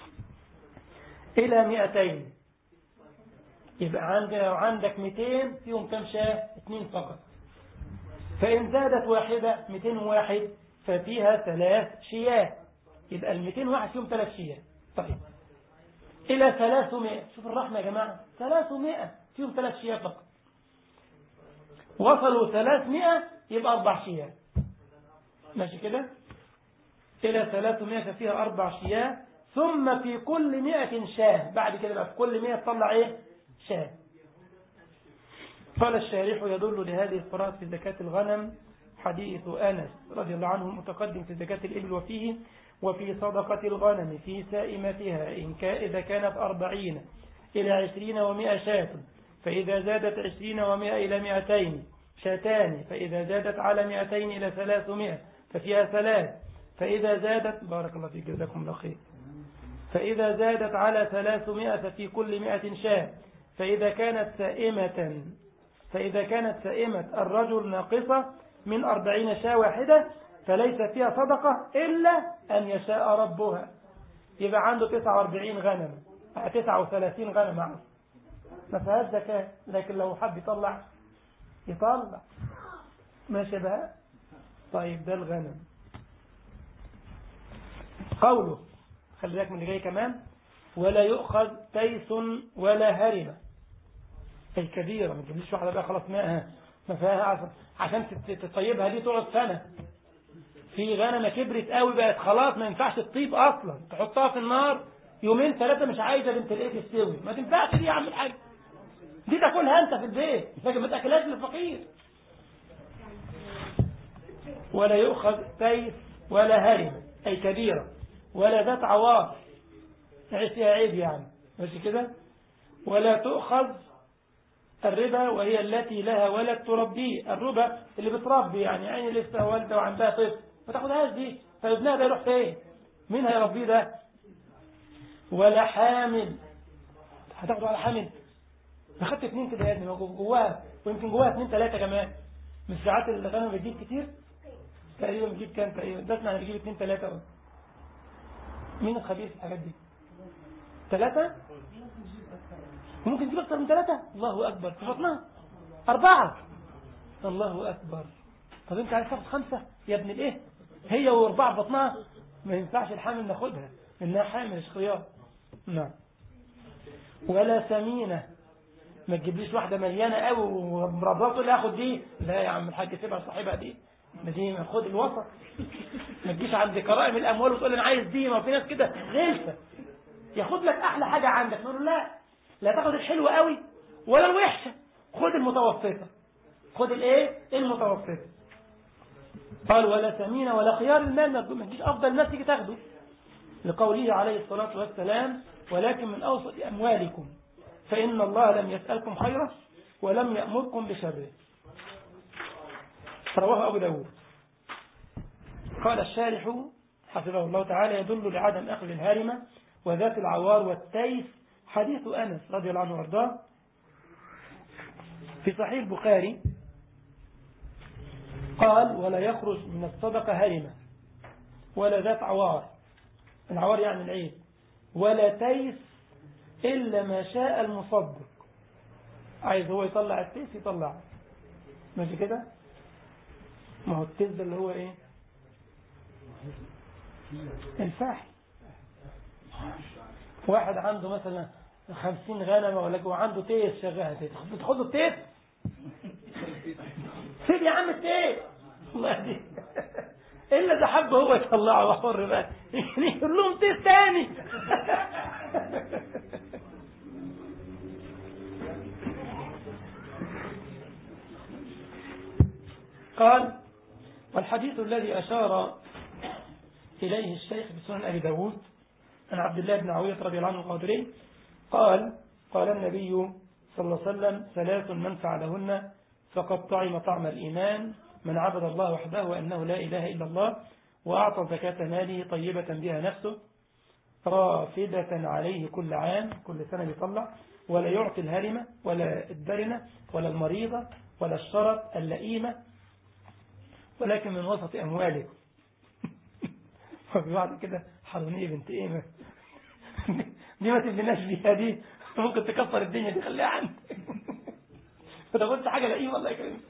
إلى 200 يبقى عندك عندك 200 فيهم كم شاة اثنين فقط فإن زادت واحدة 201 ففيها ثلاث شياه يبقى ال 200 واحد فيهم ثلاث شياه طيب إلى 300 شوف الرحمة يا جماعة 300 فيهم ثلاث شياه فقط وصلوا 300 يبقى أربع شياه ماشي كده إلى 300 ففيها أربع شياه ثم في كل مئة شاه بعد كده بقى في كل مئة تطلع إيه شاه قال الشارح يدل لهذه القراءة في زكاة الغنم حديث أنس رضي الله عنه متقدم في زكاة الإبل وفيه وفي صدقة الغنم في سائمتها إن كا إذا كانت أربعين إلى عشرين ومائة شاة فإذا زادت عشرين ومائة إلى مئتين شاتان فإذا زادت على مئتين إلى ثلاثمائة ففيها ثلاث فإذا زادت بارك الله فيك جزاكم الله خير فإذا زادت على ثلاثمائة ففي كل مئة شاة فإذا كانت سائمة فإذا كانت سائمة الرجل ناقصة من أربعين شاة واحدة فليس فيها صدقة إلا أن يشاء ربها يبقى عنده تسعة واربعين غنم تسعة وثلاثين غنم عصر ما فيهاش زكاة لكن لو حب يطلع يطلع ما شبه طيب ده الغنم قوله خلي بالك من اللي جاي كمان ولا يؤخذ تيس ولا هرمة الكبيرة ما تجيبليش واحدة بقى خلاص ماءها ما فيها عشان عشان تطيبها دي تقعد سنة في غنمة كبرت قوي بقت خلاص ما ينفعش تطيب اصلا تحطها في النار يومين ثلاثة مش عايزة بنت الايه تستوي ما تنفعش دي يا عم الحاج دي تاكلها انت في البيت لكن ما تاكلهاش للفقير ولا يؤخذ تيس ولا هرمة أي كبيرة ولا ذات عوار نعيش فيها عيب يعني مش كده ولا تؤخذ الربا وهي التي لها ولد تربيه الربا اللي بتربي يعني عين لسه والده وعندها طفل ما تاخدهاش دي فابنها ده يروح فين مين هيربيه ده ولا حامل هتاخده على حامل اخدت اثنين كده يا ابني جواها ويمكن جواها اثنين ثلاثة كمان مش ساعات الغنم بتجيب كتير تقريبا بتجيب كام تقريبا بسمع انا بجيب اثنين ثلاثة مين الخبير في الحاجات دي ثلاثة ممكن تجيب اكتر من ثلاثة الله اكبر في بطنها اربعة الله اكبر طب انت عايز تاخد خمسة يا ابن الايه هي واربعة في بطنها ما ينفعش الحامل ناخدها انها حامل مش خيار نعم ولا سمينة ما تجيبليش واحدة مليانة قوي ومربطة تقول لي اخد دي لا يا عم الحاج سيبها صاحبها دي ما دي خد الوسط ما تجيش عند كرائم الاموال وتقول انا عايز دي ما في ناس كده غلسة ياخد لك احلى حاجة عندك نقول له لا لا تاخد الحلوة قوي ولا الوحشة خد المتوسطة خد الايه المتوسطة قال ولا سمينة ولا خيار المال ما تجيش افضل الناس تيجي تاخده لقوله عليه الصلاة والسلام ولكن من أوسط أموالكم فإن الله لم يسألكم خيرا ولم يأمركم بشره رواه أبو داود قال الشارح حفظه الله تعالى يدل لعدم أخذ الهرمة وذات العوار والتيس حديث أنس رضي الله عنه وارضاه في صحيح البخاري قال ولا يخرج من الصدقة هرمة ولا ذات عوار العوار يعني العيد ولا تيس إلا ما شاء المصدق عايز هو يطلع التيس يطلع ماشي كده ما هو التيس ده اللي هو ايه الفاحل واحد عنده مثلا خمسين غنمة ولا وعنده تيس شغال تيس بتاخده التيس سيب يا عم التيس الله دي إلا ده حب هو يطلعه وحر بقى يقول لهم تيس تاني قال والحديث الذي أشار إليه الشيخ بسنن أبي داود عن عبد الله بن عوية رضي الله عنه القادري قال قال النبي صلى الله عليه وسلم ثلاث من فعلهن فقد طعم طعم الإيمان من عبد الله وحده وأنه لا إله إلا الله وأعطى زكاة ماله طيبة بها نفسه رافدة عليه كل عام كل سنة بيطلع ولا يعطي الهرمة ولا الدرنة ولا المريضة ولا الشرط اللئيمة ولكن من وسط أموالكم وفي بعض كده حرونية بنت ايه ما دي ما تبناش بيها دي ممكن تكسر الدنيا دي خليها عندك فده قلت حاجة لئيمة الله يكرمك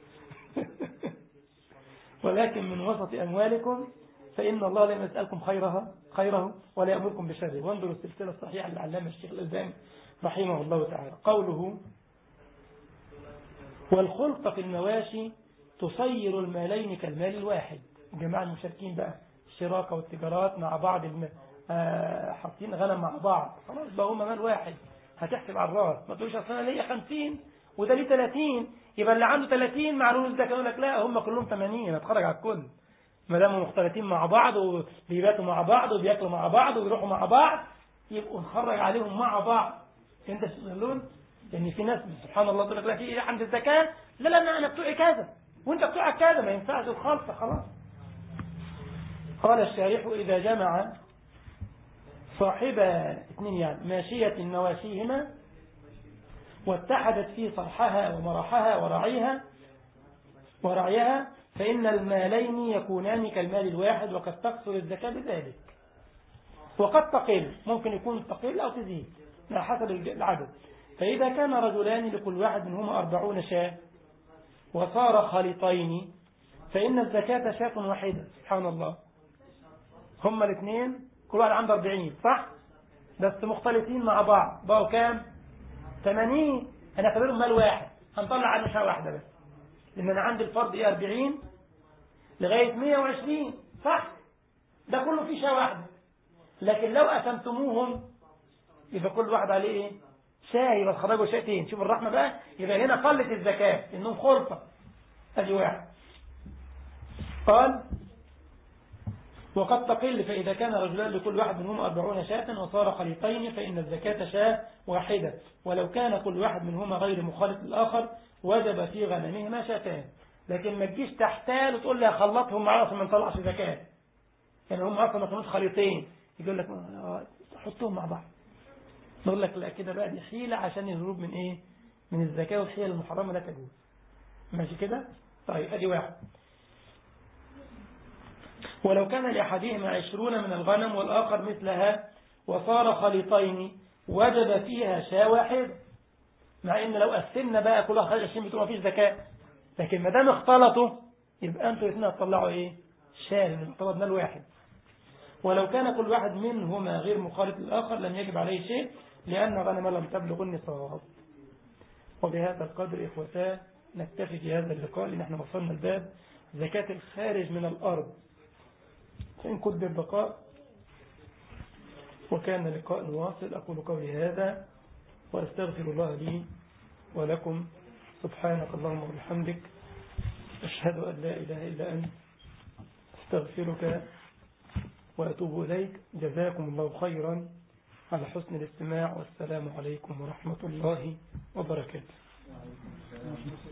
ولكن من وسط أموالكم فإن الله لم يسألكم خيرها خيره ولا يأمركم بشره وانظروا السلسلة الصحيحة لعلامة الشيخ الألباني رحمه الله تعالى قوله والخلطة في المواشي تصير المالين كالمال الواحد جماعة المشاركين بقى الشراكة والتجارات مع بعض الم... آه حاطين غنم مع بعض خلاص بقى هم مال واحد هتحسب على الراس ما تقولش اصل انا ليا 50 وده ليه 30 يبقى اللي عنده 30 معلوم الزكاه يقول لك لا هم كلهم 80 هتخرج على الكل ما دام مختلطين مع بعض وبيباتوا مع بعض وبياكلوا مع بعض ويروحوا مع بعض يبقوا نخرج عليهم مع بعض انت تستغلون لان في ناس سبحان الله تقول لك لا في عند الزكاه لا لا انا بتوعي كذا وانت بتوعك كذا ما ينفعش الخلطه خلاص قال الشارح إذا جمع صاحب اثنين يعني ماشية مواشيهما واتحدت في صرحها ومرحها ورعيها ورعيها فإن المالين يكونان كالمال الواحد وقد تكثر الزكاة بذلك وقد تقل ممكن يكون تقل أو تزيد على حسب العدد فإذا كان رجلان لكل واحد منهما أربعون شاة وصار خليطين فإن الزكاة شاة واحدة سبحان الله هما الاثنين كل واحد عنده 40 صح بس مختلفين مع بعض بقوا كام 80 هنعتبرهم مال واحد هنطلع عنه شاة واحدة بس لان انا عندي الفرد ايه 40 لغاية 120 صح ده كله فيه شاة واحدة لكن لو قسمتموهم يبقى كل واحد عليه ايه شاة يبقى تخرجوا شاتين شوف الرحمة بقى يبقى هنا قلت الزكاة انهم خلطة ادي واحد قال وقد تقل فإذا كان رجلان لكل واحد منهما أربعون شاة وصار خليطين فإن الزكاة شاة واحدة ولو كان كل واحد منهما غير مخالط للآخر وجب في غنمهما شاتان لكن ما تجيش تحتال وتقول لي خلطهم معاه عشان ما نطلعش زكاة يعني هم أصلا ما كانوش خليطين يقول لك حطهم مع بعض نقول لك لا كده بقى دي حيلة عشان الهروب من إيه من الزكاة والحيلة المحرمة لا تجوز ماشي كده طيب أدي واحد ولو كان لأحدهما عشرون من الغنم والآخر مثلها وصار خليطين وجب فيها شاة واحدة مع ان لو قسمنا بقى كل واحد 20 بتوع مفيش زكاة لكن ما دام اختلطوا يبقى انتوا الاثنين هتطلعوا ايه شاة من اختلط مال واحد ولو كان كل واحد منهما غير مخالط للآخر لم يجب عليه شيء لأن غنم لم تبلغ النصاب وبهذا القدر إخوتاه نكتفي في هذا اللقاء لأن احنا وصلنا الباب زكاة الخارج من الأرض فإن كنت بالبقاء وكان لقاء واصل أقول قولي هذا وأستغفر الله لي ولكم سبحانك اللهم وبحمدك أشهد أن لا إله إلا أنت استغفرك وأتوب إليك جزاكم الله خيرا على حسن الاستماع والسلام عليكم ورحمة الله وبركاته